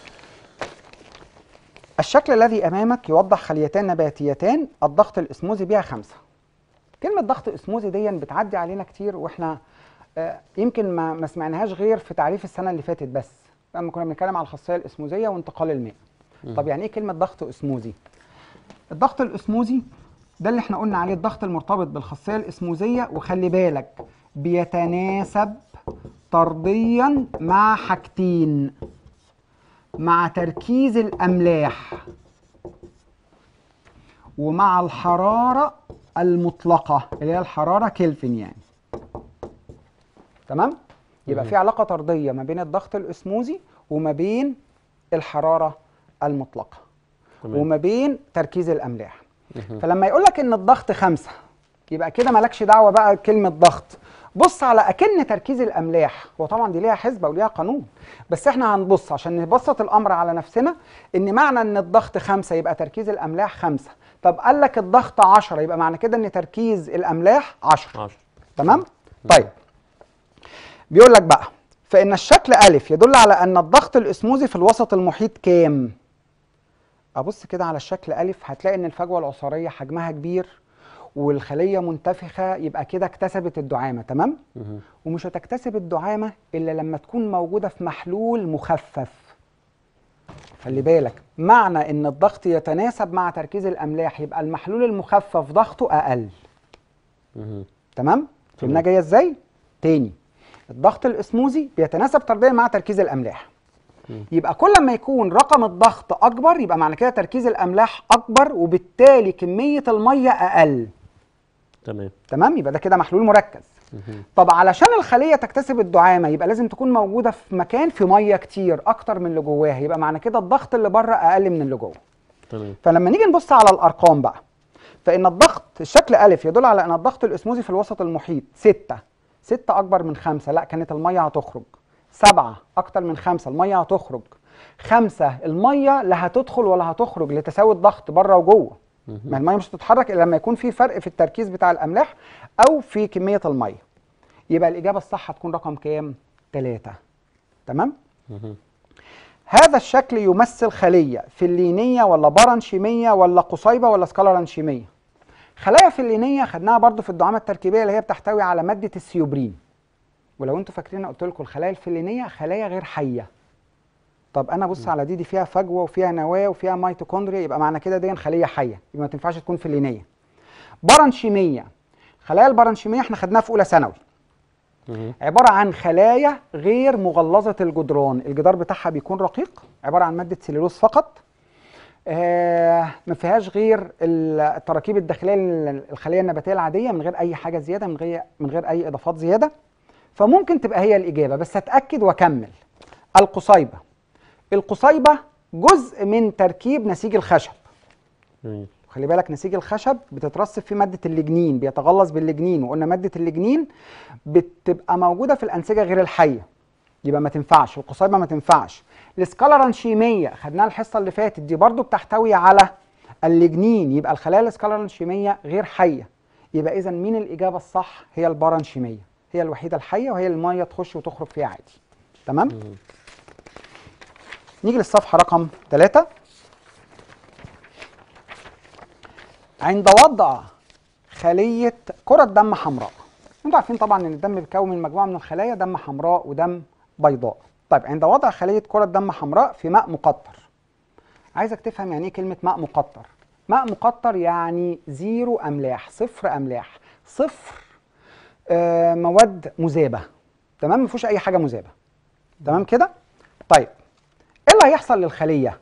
الشكل الذي امامك يوضح خليتان نباتيتان الضغط الاسموزي بها خمسة كلمه ضغط اسموزي دي بتعدي علينا كتير واحنا آه، يمكن ما ما سمعناهاش غير في تعريف السنه اللي فاتت بس لما كنا بنتكلم على الخاصيه الاسموزيه وانتقال الماء طب يعني ايه كلمه ضغط اسموزي الضغط الاسموزي ده اللي احنا قلنا عليه الضغط المرتبط بالخاصيه الاسموزيه وخلي بالك بيتناسب طرديا مع حاجتين مع تركيز الاملاح ومع الحراره المطلقه اللي هي الحراره كلفن يعني تمام يبقى مهم. في علاقه طرديه ما بين الضغط الاسموزي وما بين الحراره المطلقه تمام وما بين تركيز الاملاح مهم. فلما يقول لك ان الضغط خمسة يبقى كده مالكش دعوه بقى كلمه ضغط بص على اكن تركيز الاملاح هو طبعا دي ليها حسبه وليها قانون بس احنا هنبص عشان نبسط الامر على نفسنا ان معنى ان الضغط خمسة يبقى تركيز الاملاح خمسة طب قال لك الضغط 10 يبقى معنى كده ان تركيز الاملاح 10 10 تمام طيب بيقول لك بقى فان الشكل الف يدل على ان الضغط الاسموزي في الوسط المحيط كام ابص كده على الشكل الف هتلاقي ان الفجوه العصاريه حجمها كبير والخليه منتفخه يبقى كده اكتسبت الدعامه تمام مهم. ومش هتكتسب الدعامه الا لما تكون موجوده في محلول مخفف خلي بالك معنى ان الضغط يتناسب مع تركيز الاملاح يبقى المحلول المخفف ضغطه اقل مهم. تمام فهمنا تمام. جايه ازاي تاني الضغط الاسموزي بيتناسب طرديا مع تركيز الاملاح مم. يبقى كل ما يكون رقم الضغط اكبر يبقى معنى كده تركيز الاملاح اكبر وبالتالي كميه الميه اقل تمام تمام يبقى ده كده محلول مركز مهم. طب علشان الخليه تكتسب الدعامه يبقى لازم تكون موجوده في مكان في ميه كتير اكتر من اللي جواها يبقى معنى كده الضغط اللي بره اقل من اللي جوه تمام فلما نيجي نبص على الارقام بقى فان الضغط الشكل الف يدل على ان الضغط الاسموزي في الوسط المحيط 6 6 اكبر من 5 لا كانت الميه هتخرج 7 اكتر من 5 الميه هتخرج 5 الميه لا هتدخل ولا هتخرج لتساوي الضغط بره وجوه ما الميه مش هتتحرك الا لما يكون في فرق في التركيز بتاع الاملاح او في كميه الميه يبقى الاجابه الصح هتكون رقم كام 3 تمام مهم. هذا الشكل يمثل خلية فلينية ولا برنشيمية ولا قصيبة ولا سكالرانشيمية خلايا فلينية خدناها برضو في الدعامة التركيبية اللي هي بتحتوي على مادة السيوبرين ولو انتوا فاكرين قلت لكم الخلايا الفلينية خلايا غير حية طب انا بص على دي دي فيها فجوة وفيها نواة وفيها ميتوكوندريا يبقى معنى كده دي خلية حية يبقى ما تنفعش تكون فلينية برنشيمية خلايا البرنشيمية احنا خدناها في اولى ثانوي مهم. عبارة عن خلايا غير مغلظة الجدران الجدار بتاعها بيكون رقيق عبارة عن مادة سليلوز فقط آه ما فيهاش غير ال- التراكيب الداخلية للخلية النباتية العادية من غير أي حاجة زيادة من غير من غير أي إضافات زيادة فممكن تبقى هي الإجابة بس هتأكد وأكمل القصيبة القصيبة جزء من تركيب نسيج الخشب جميل خلي بالك نسيج الخشب بتترسب فيه ماده الليجنين بيتغلظ بالليجنين وقلنا ماده الليجنين بتبقى موجوده في الانسجه غير الحيه يبقى ما تنفعش القصيبه ما تنفعش السكالرانشيميه خدناها الحصه اللي فاتت دي برضو بتحتوي على الليجنين يبقى الخلايا السكالرانشيميه غير حيه يبقى اذا مين الاجابه الصح هي البارانشيميه هي الوحيده الحيه وهي اللي الميه تخش وتخرج فيها عادي تمام مهم. نيجي للصفحة رقم ثلاثة عند وضع خلية كرة دم حمراء انتوا عارفين طبعا ان الدم بيتكون من مجموعة من الخلايا دم حمراء ودم بيضاء طيب عند وضع خلية كرة دم حمراء في ماء مقطر عايزك تفهم يعني ايه كلمة ماء مقطر ماء مقطر يعني زيرو املاح صفر املاح صفر آه مواد مذابة تمام مفيهوش اي حاجة مذابة تمام كده طيب ايه اللي هيحصل للخليه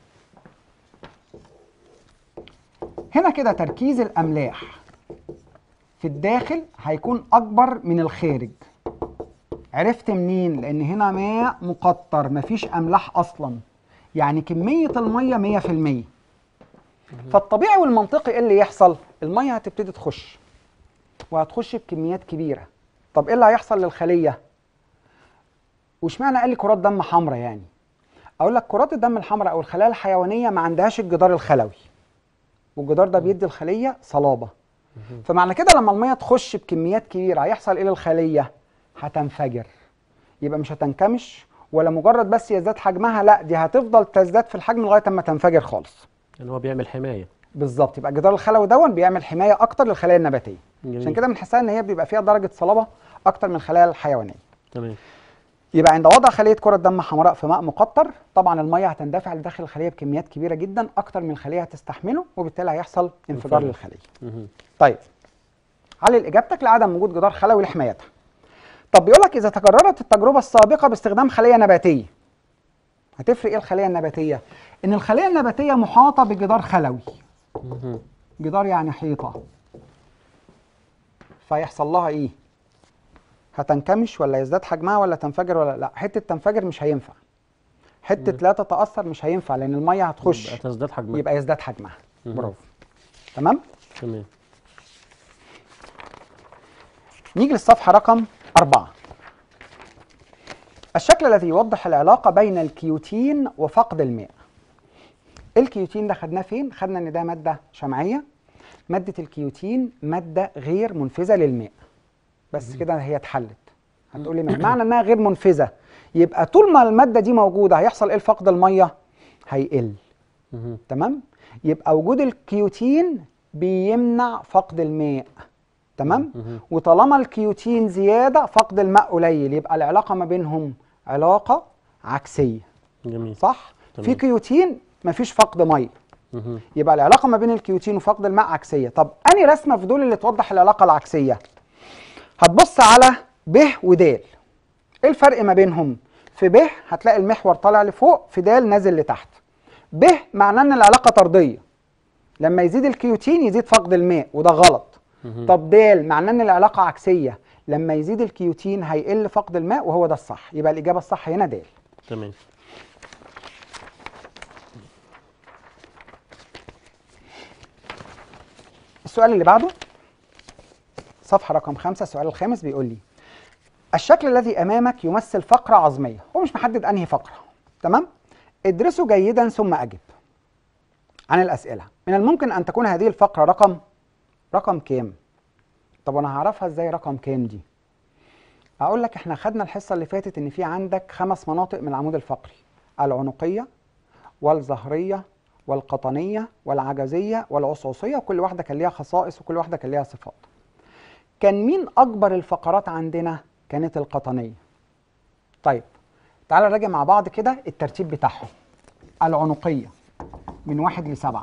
هنا كده تركيز الاملاح في الداخل هيكون اكبر من الخارج عرفت منين لان هنا ماء مقطر مفيش املاح اصلا يعني كميه الميه 100% فالطبيعي والمنطقي ايه اللي يحصل الميه هتبتدي تخش وهتخش بكميات كبيره طب ايه اللي هيحصل للخليه واشمعنى قال لي كرات دم حمراء يعني اقول لك كرات الدم الحمراء او الخلايا الحيوانيه ما عندهاش الجدار الخلوي والجدار ده بيدي الخليه صلابه فمعنى كده لما الميه تخش بكميات كبيره هيحصل ايه للخليه هتنفجر يبقى مش هتنكمش ولا مجرد بس يزداد حجمها لا دي هتفضل تزداد في الحجم لغايه اما تنفجر خالص يعني هو بيعمل حمايه بالظبط يبقى الجدار الخلوي دون بيعمل حمايه اكتر للخلايا النباتيه جميل. عشان كده بنحسها ان هي بيبقى فيها درجه صلابه اكتر من الخلايا الحيوانيه تمام يبقى عند وضع خليه كره دم حمراء في ماء مقطر طبعا الميه هتندفع لداخل الخليه بكميات كبيره جدا اكتر من الخليه هتستحمله وبالتالي هيحصل انفجار انفجار. للخليه مهم. طيب علل اجابتك لعدم وجود جدار خلوي لحمايتها طب بيقول لك اذا تكررت التجربه السابقه باستخدام خليه نباتيه هتفرق ايه الخليه النباتيه ان الخليه النباتيه محاطه بجدار خلوي مهم. جدار يعني حيطه فيحصل لها ايه هتنكمش ولا يزداد حجمها ولا تنفجر ولا لا حته تنفجر مش هينفع حته لا تتاثر مش هينفع لان الميه هتخش يبقى تزداد حجمها يبقى يزداد حجمها مهم. برافو تمام تمام نيجي للصفحة رقم أربعة الشكل الذي يوضح العلاقة بين الكيوتين وفقد الماء الكيوتين ده خدناه فين؟ خدنا ان ده مادة شمعية مادة الكيوتين مادة غير منفذة للماء بس كده هي اتحلت هتقولي ما معنى انها غير منفذة يبقى طول ما المادة دي موجودة هيحصل ايه لفقد المية؟ هيقل مهم. تمام يبقى وجود الكيوتين بيمنع فقد الماء تمام مهم. وطالما الكيوتين زياده فقد الماء قليل يبقى العلاقه ما بينهم علاقه عكسيه جميل صح تمام. في كيوتين مفيش فقد ميه مهم. يبقى العلاقه ما بين الكيوتين وفقد الماء عكسيه طب اني رسمه في دول اللي توضح العلاقه العكسيه هتبص على ب ود ايه الفرق ما بينهم في ب هتلاقي المحور طالع لفوق في د نازل لتحت ب معناه ان العلاقه طرديه لما يزيد الكيوتين يزيد فقد الماء وده غلط طب د معناه ان العلاقه عكسيه لما يزيد الكيوتين هيقل فقد الماء وهو ده الصح يبقى الاجابه الصح هنا د تمام السؤال اللي بعده صفحة رقم خمسة السؤال الخامس بيقول لي الشكل الذي أمامك يمثل فقرة عظمية هو مش محدد أنهي فقرة تمام ادرسه جيدا ثم أجب عن الأسئلة من الممكن أن تكون هذه الفقرة رقم رقم كام طب أنا هعرفها إزاي رقم كام دي أقول لك إحنا خدنا الحصة اللي فاتت إن في عندك خمس مناطق من العمود الفقري العنقية والظهرية والقطنية والعجزية والعصعصية وكل واحدة كان ليها خصائص وكل واحدة كان ليها صفات كان مين أكبر الفقرات عندنا؟ كانت القطنية طيب تعالى نراجع مع بعض كده الترتيب بتاعهم العنقية من واحد لسبعة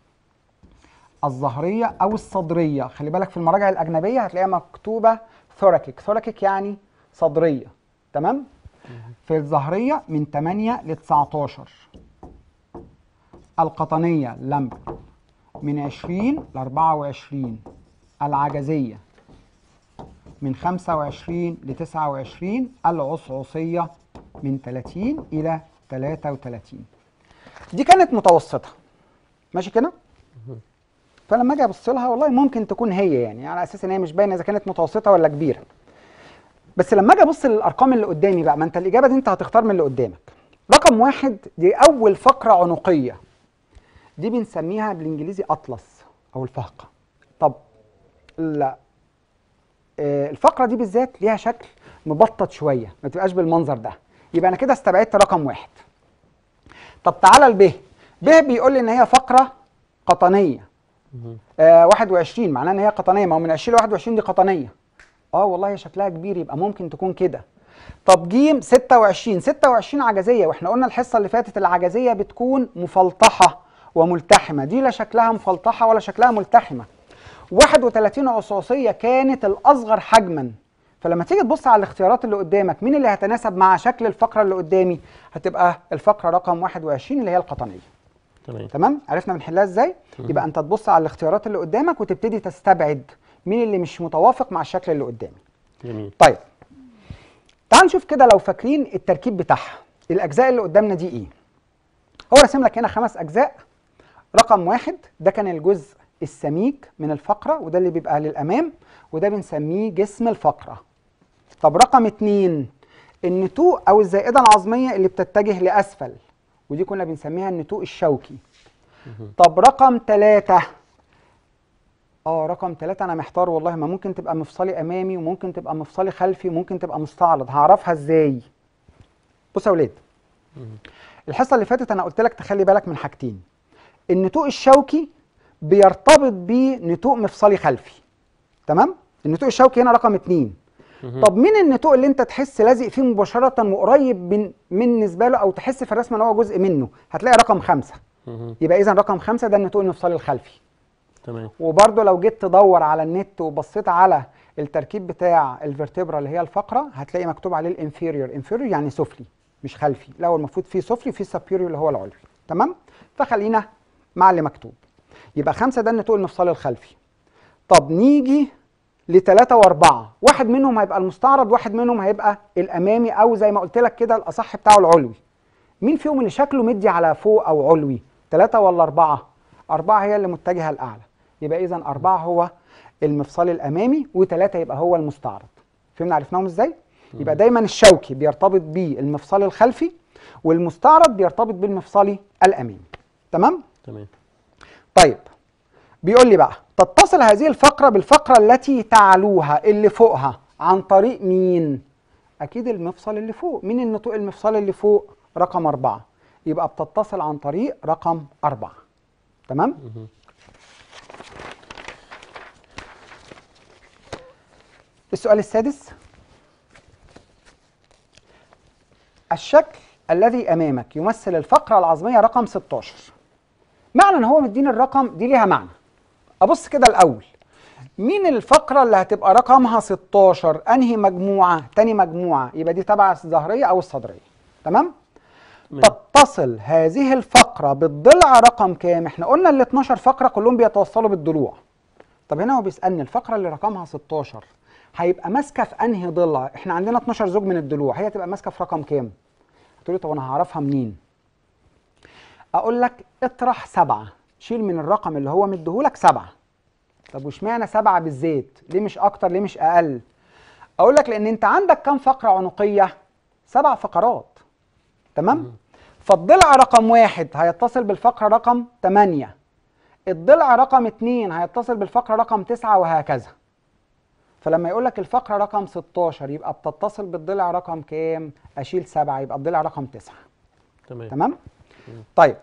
الظهرية أو الصدرية خلي بالك في المراجع الأجنبية هتلاقيها مكتوبة ثوركيك ثوركيك يعني صدرية تمام؟ في الظهرية من 8 ل 19 القطنية لمب من 20 ل 24 العجزية من 25 ل 29 العصعصية من 30 إلى 33 دي كانت متوسطة ماشي كده؟ فلما اجي ابص لها والله ممكن تكون هي يعني على اساس ان هي مش باينه اذا كانت متوسطه ولا كبيره. بس لما اجي ابص للارقام اللي قدامي بقى ما انت الاجابه دي انت هتختار من اللي قدامك. رقم واحد دي اول فقره عنقيه. دي بنسميها بالانجليزي اطلس او الفهقه. طب لا آه، الفقره دي بالذات ليها شكل مبطط شويه ما تبقاش بالمنظر ده. يبقى انا كده استبعدت رقم واحد. طب تعالى الب ب بيقول لي ان هي فقره قطنيه آه 21 معناه ان هي قطنيه ما هو من 20 ل 21 دي قطنيه اه والله هي شكلها كبير يبقى ممكن تكون كده طب جيم 26 26 عجزيه واحنا قلنا الحصه اللي فاتت العجزيه بتكون مفلطحه وملتحمه دي لا شكلها مفلطحه ولا شكلها ملتحمه 31 عصاصيه كانت الاصغر حجما فلما تيجي تبص على الاختيارات اللي قدامك مين اللي هيتناسب مع شكل الفقره اللي قدامي هتبقى الفقره رقم 21 اللي هي القطنيه تمام تمام عرفنا بنحلها ازاي يبقى انت تبص على الاختيارات اللي قدامك وتبتدي تستبعد مين اللي مش متوافق مع الشكل اللي قدامي جميل طيب تعال نشوف كده لو فاكرين التركيب بتاعها الاجزاء اللي قدامنا دي ايه هو راسم لك هنا خمس اجزاء رقم واحد ده كان الجزء السميك من الفقره وده اللي بيبقى للامام وده بنسميه جسم الفقره طب رقم اتنين النتوء او الزائده العظميه اللي بتتجه لاسفل ودي كنا بنسميها النتوء الشوكي طب رقم ثلاثة اه رقم ثلاثة أنا محتار والله ما ممكن تبقى مفصلي أمامي وممكن تبقى مفصلي خلفي وممكن تبقى مستعرض هعرفها إزاي؟ بص يا ولاد الحصة اللي فاتت أنا قلت لك تخلي بالك من حاجتين النتوء الشوكي بيرتبط بنتوء مفصلي خلفي تمام؟ النتوء الشوكي هنا رقم اتنين طب مين النتوء اللي انت تحس لازق فيه مباشرة وقريب من من بالنسبة له او تحس في الرسمة ان هو جزء منه هتلاقي رقم خمسة مهم. يبقى اذا رقم خمسة ده النتوء المفصلي الخلفي تمام وبرده لو جيت تدور على النت وبصيت على التركيب بتاع الفرتبرا اللي هي الفقرة هتلاقي مكتوب عليه الانفيريور انفيريور يعني سفلي مش خلفي لا هو المفروض فيه سفلي وفيه سبيريور اللي هو العلوي تمام فخلينا مع اللي مكتوب يبقى خمسة ده النتوء المفصلي الخلفي طب نيجي لثلاثة وأربعة واحد منهم هيبقى المستعرض واحد منهم هيبقى الأمامي أو زي ما قلت لك كده الأصح بتاعه العلوي مين فيهم اللي شكله مدي على فوق أو علوي ثلاثة ولا أربعة أربعة هي اللي متجهة الأعلى يبقى إذا أربعة هو المفصل الأمامي وثلاثة يبقى هو المستعرض فهمنا عرفناهم إزاي؟ يبقى دايما الشوكي بيرتبط بالمفصل الخلفي والمستعرض بيرتبط بالمفصلي الأمامي تمام؟ تمام طيب بيقول لي بقى تتصل هذه الفقرة بالفقرة التي تعلوها اللي فوقها عن طريق مين؟ أكيد المفصل اللي فوق، مين النتوء المفصل اللي فوق؟ رقم أربعة يبقى بتتصل عن طريق رقم أربعة تمام؟ مهم. السؤال السادس الشكل الذي أمامك يمثل الفقرة العظمية رقم 16 معنى ان هو مديني الرقم دي ليها معنى ابص كده الاول مين الفقره اللي هتبقى رقمها 16 انهي مجموعه تاني مجموعه يبقى دي تبع الظهريه او الصدريه تمام تمام. تتصل هذه الفقره بالضلع رقم كام احنا قلنا ال 12 فقره كلهم بيتوصلوا بالضلوع طب هنا هو بيسالني الفقره اللي رقمها 16 هيبقى ماسكه في انهي ضلع احنا عندنا 12 زوج من الضلوع هي تبقى ماسكه في رقم كام هتقولي طب انا هعرفها منين اقول لك اطرح سبعة شيل من الرقم اللي هو مديهولك سبعة طب واشمعنى سبعة بالذات ليه مش اكتر ليه مش اقل اقول لك لان انت عندك كام فقره عنقيه سبع فقرات تمام فالضلع رقم واحد هيتصل بالفقره رقم 8 الضلع رقم 2 هيتصل بالفقره رقم 9 وهكذا فلما يقول لك الفقره رقم 16 يبقى بتتصل بالضلع رقم كام اشيل 7 يبقى الضلع رقم 9 تمام تمام طيب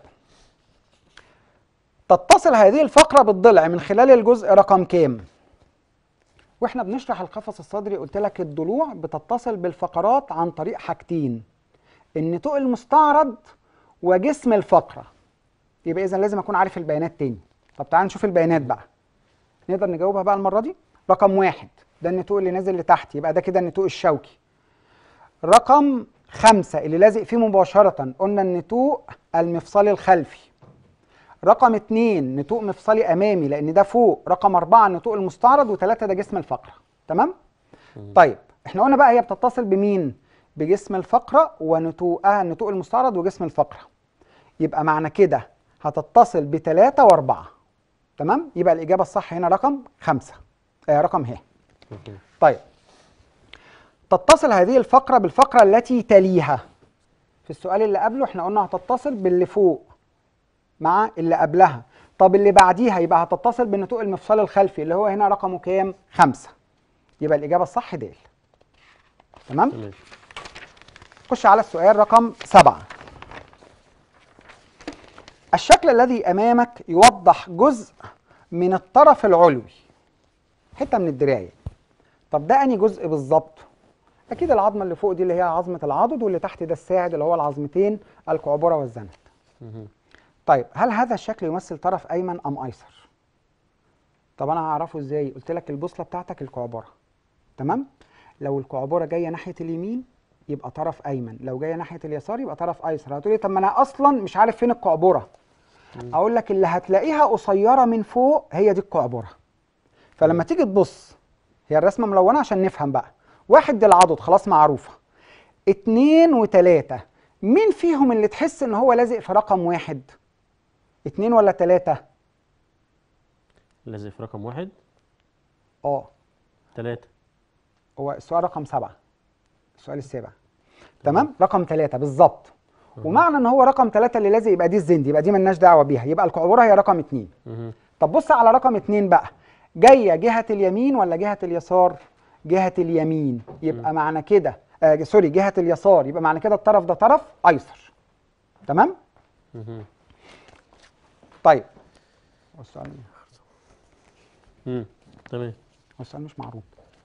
تتصل هذه الفقرة بالضلع من خلال الجزء رقم كام واحنا بنشرح القفص الصدري قلت لك الضلوع بتتصل بالفقرات عن طريق حاجتين النتوء المستعرض وجسم الفقرة يبقى اذا لازم اكون عارف البيانات تاني طب تعال نشوف البيانات بقى نقدر نجاوبها بقى المرة دي رقم واحد ده النتوء اللي نازل لتحت يبقى ده كده النتوء الشوكي رقم خمسة اللي لازق فيه مباشرة قلنا النتوء المفصلي الخلفي رقم اتنين نتوء مفصلي أمامي لأن ده فوق رقم أربعة النتوء المستعرض وثلاثة ده جسم الفقرة تمام؟ طيب احنا قلنا بقى هي بتتصل بمين؟ بجسم الفقرة ونتوءها النتوء المستعرض وجسم الفقرة يبقى معنى كده هتتصل بثلاثة وأربعة تمام؟ يبقى الإجابة الصح هنا رقم خمسة آه رقم ه طيب تتصل هذه الفقرة بالفقرة التي تليها في السؤال اللي قبله احنا قلنا هتتصل باللي فوق مع اللي قبلها طب اللي بعديها يبقى هتتصل بالنتوء المفصل الخلفي اللي هو هنا رقمه كام؟ خمسة يبقى الإجابة الصح د تمام؟ تمام خش على السؤال رقم سبعة الشكل الذي أمامك يوضح جزء من الطرف العلوي حتة من الدراية طب ده أنهي جزء بالظبط؟ أكيد العظمة اللي فوق دي اللي هي عظمة العضد واللي تحت ده الساعد اللي هو العظمتين الكعبرة والزند مهم. طيب هل هذا الشكل يمثل طرف أيمن أم أيسر؟ طب أنا هعرفه إزاي؟ قلت لك البوصلة بتاعتك الكعبرة تمام؟ لو الكعبرة جاية ناحية اليمين يبقى طرف أيمن، لو جاية ناحية اليسار يبقى طرف أيسر، هتقولي طب ما أنا أصلا مش عارف فين الكعبرة. أقول لك اللي هتلاقيها قصيرة من فوق هي دي الكعبرة. فلما تيجي تبص هي الرسمة ملونة عشان نفهم بقى. واحد دي العضد خلاص معروفة. اتنين وتلاتة، مين فيهم اللي تحس إن هو لازق في رقم واحد؟ اتنين ولا تلاتة؟ لازق في رقم واحد اه ثلاثة هو السؤال رقم سبعة السؤال السابع تمام رقم ثلاثة بالظبط ومعنى ان هو رقم ثلاثة اللي لازق يبقى دي الزند يبقى دي ملناش دعوة بيها يبقى الكعبرة هي رقم اتنين مهم. طب بص على رقم اتنين بقى جاية جهة اليمين ولا جهة اليسار جهة اليمين يبقى معنى كده آه سوري جهة اليسار يبقى معنى كده الطرف ده طرف ايسر تمام مهم. طيب هو السؤال هو مم. تمام السؤال مش معروف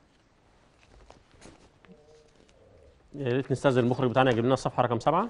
يا ريت نستاذن المخرج بتاعنا يجيب لنا الصفحة رقم سبعة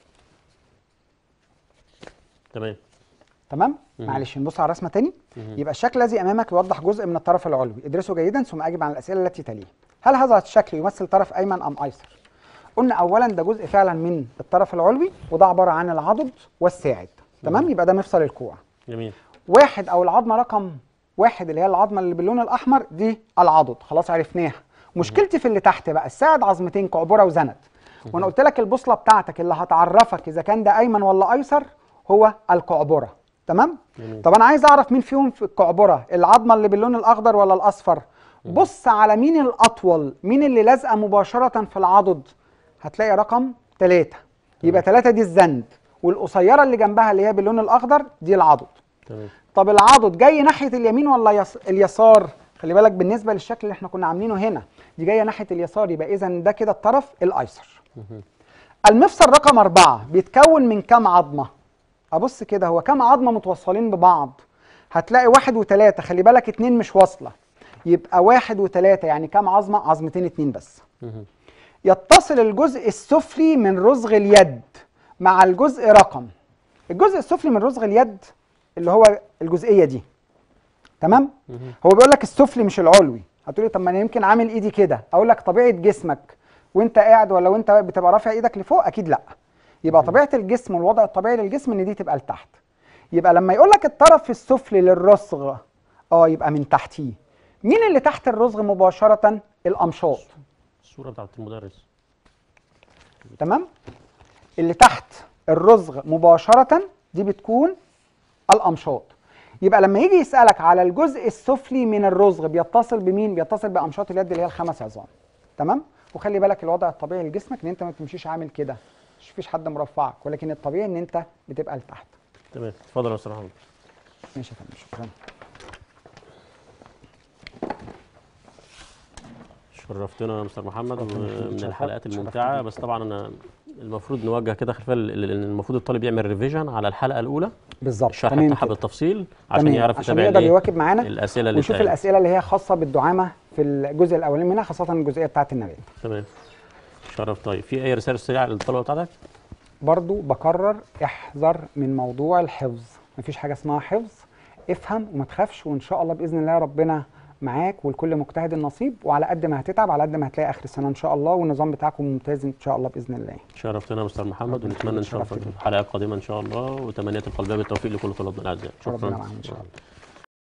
تمام تمام مهم. معلش نبص على الرسمه تاني مهم. يبقى الشكل الذي امامك يوضح جزء من الطرف العلوي ادرسه جيدا ثم اجب عن الاسئله التي تليه هل هذا الشكل يمثل طرف ايمن ام ايسر قلنا اولا ده جزء فعلا من الطرف العلوي وده عباره عن العضد والساعد تمام يبقى ده مفصل الكوع جميل واحد او العظمه رقم واحد اللي هي العظمه اللي باللون الاحمر دي العضد خلاص عرفناها مشكلتي في اللي تحت بقى الساعد عظمتين كعبره وزند وانا قلت لك البوصله بتاعتك اللي هتعرفك اذا كان ده ايمن ولا ايسر هو الكعبره تمام جميل. طب انا عايز اعرف مين فيهم في الكعبره العظمه اللي باللون الاخضر ولا الاصفر بص على مين الاطول مين اللي لازقه مباشره في العضد هتلاقي رقم ثلاثة يبقى ثلاثة دي الزند والقصيره اللي جنبها اللي هي باللون الاخضر دي العضد تمام طب العضد جاي ناحيه اليمين ولا يس... اليسار خلي بالك بالنسبه للشكل اللي احنا كنا عاملينه هنا دي جايه ناحيه اليسار يبقى اذا ده كده الطرف الايسر مهم. المفصل رقم أربعة بيتكون من كام عظمة؟ أبص كده هو كام عظمة متوصلين ببعض؟ هتلاقي واحد وتلاتة خلي بالك اتنين مش واصلة يبقى واحد وتلاتة يعني كام عظمة؟ عظمتين اتنين بس مهم. يتصل الجزء السفلي من رزغ اليد مع الجزء رقم الجزء السفلي من رزغ اليد اللي هو الجزئية دي تمام؟ مهم. هو بيقول لك السفلي مش العلوي هتقولي طب ما انا يمكن عامل ايدي كده اقول لك طبيعه جسمك وانت قاعد ولا وانت بتبقى رافع ايدك لفوق اكيد لا يبقى طبيعه الجسم والوضع الطبيعي للجسم ان دي تبقى لتحت يبقى لما يقول لك الطرف السفلي للرسغ اه يبقى من تحتيه مين اللي تحت الرزغ مباشره الامشاط الصوره بتاعت المدرس تمام اللي تحت الرزغ مباشرة دي بتكون الأمشاط يبقى لما يجي يسألك على الجزء السفلي من الرزغ بيتصل بمين؟ بيتصل بأمشاط اليد اللي هي الخمس عظام تمام؟ وخلي بالك الوضع الطبيعي لجسمك ان انت ما تمشيش عامل كده مش فيش حد مرفعك ولكن الطبيعي ان انت بتبقى لتحت تمام اتفضل يا استاذ محمد ماشي يا فندم شكرا شرفتنا يا مستر محمد شرفتنا فيك. ومن شرفت- الحلقات شرفت الممتعه بيك. بس طبعا انا المفروض نوجه كده خلفيه ال- ال- المفروض الطالب يعمل ريفيجن على الحلقه الاولى بالظبط الشرح تمام بتاعها كده. بالتفصيل عشان تمام. يعرف عشان يتابع يقدر الإيه؟ يواكب معانا الاسئله اللي ويشوف بتاعتنا. الأسئلة اللي هي خاصة بالدعامة في الجزء الأولاني منها خاصة الجزئية بتاعة النبات تمام شرف طيب في اي رساله سريعه للطلبه بتاعتك برضو بكرر احذر من موضوع الحفظ مفيش حاجة اسمها حفظ افهم وما تخافش وان شاء الله باذن الله ربنا معاك والكل مجتهد النصيب وعلى قد ما هتتعب على قد ما هتلاقي اخر السنه ان شاء الله والنظام بتاعكم ممتاز ان شاء الله باذن الله شرفتنا يا مستر محمد ربنا ونتمنى يخليك، نشوفك شرفت في بيك. حلقات قادمه ان شاء الله وتمنيات القلبيه بالتوفيق لكل طلابنا الاعزاء ربنا معاهم ان شاء الله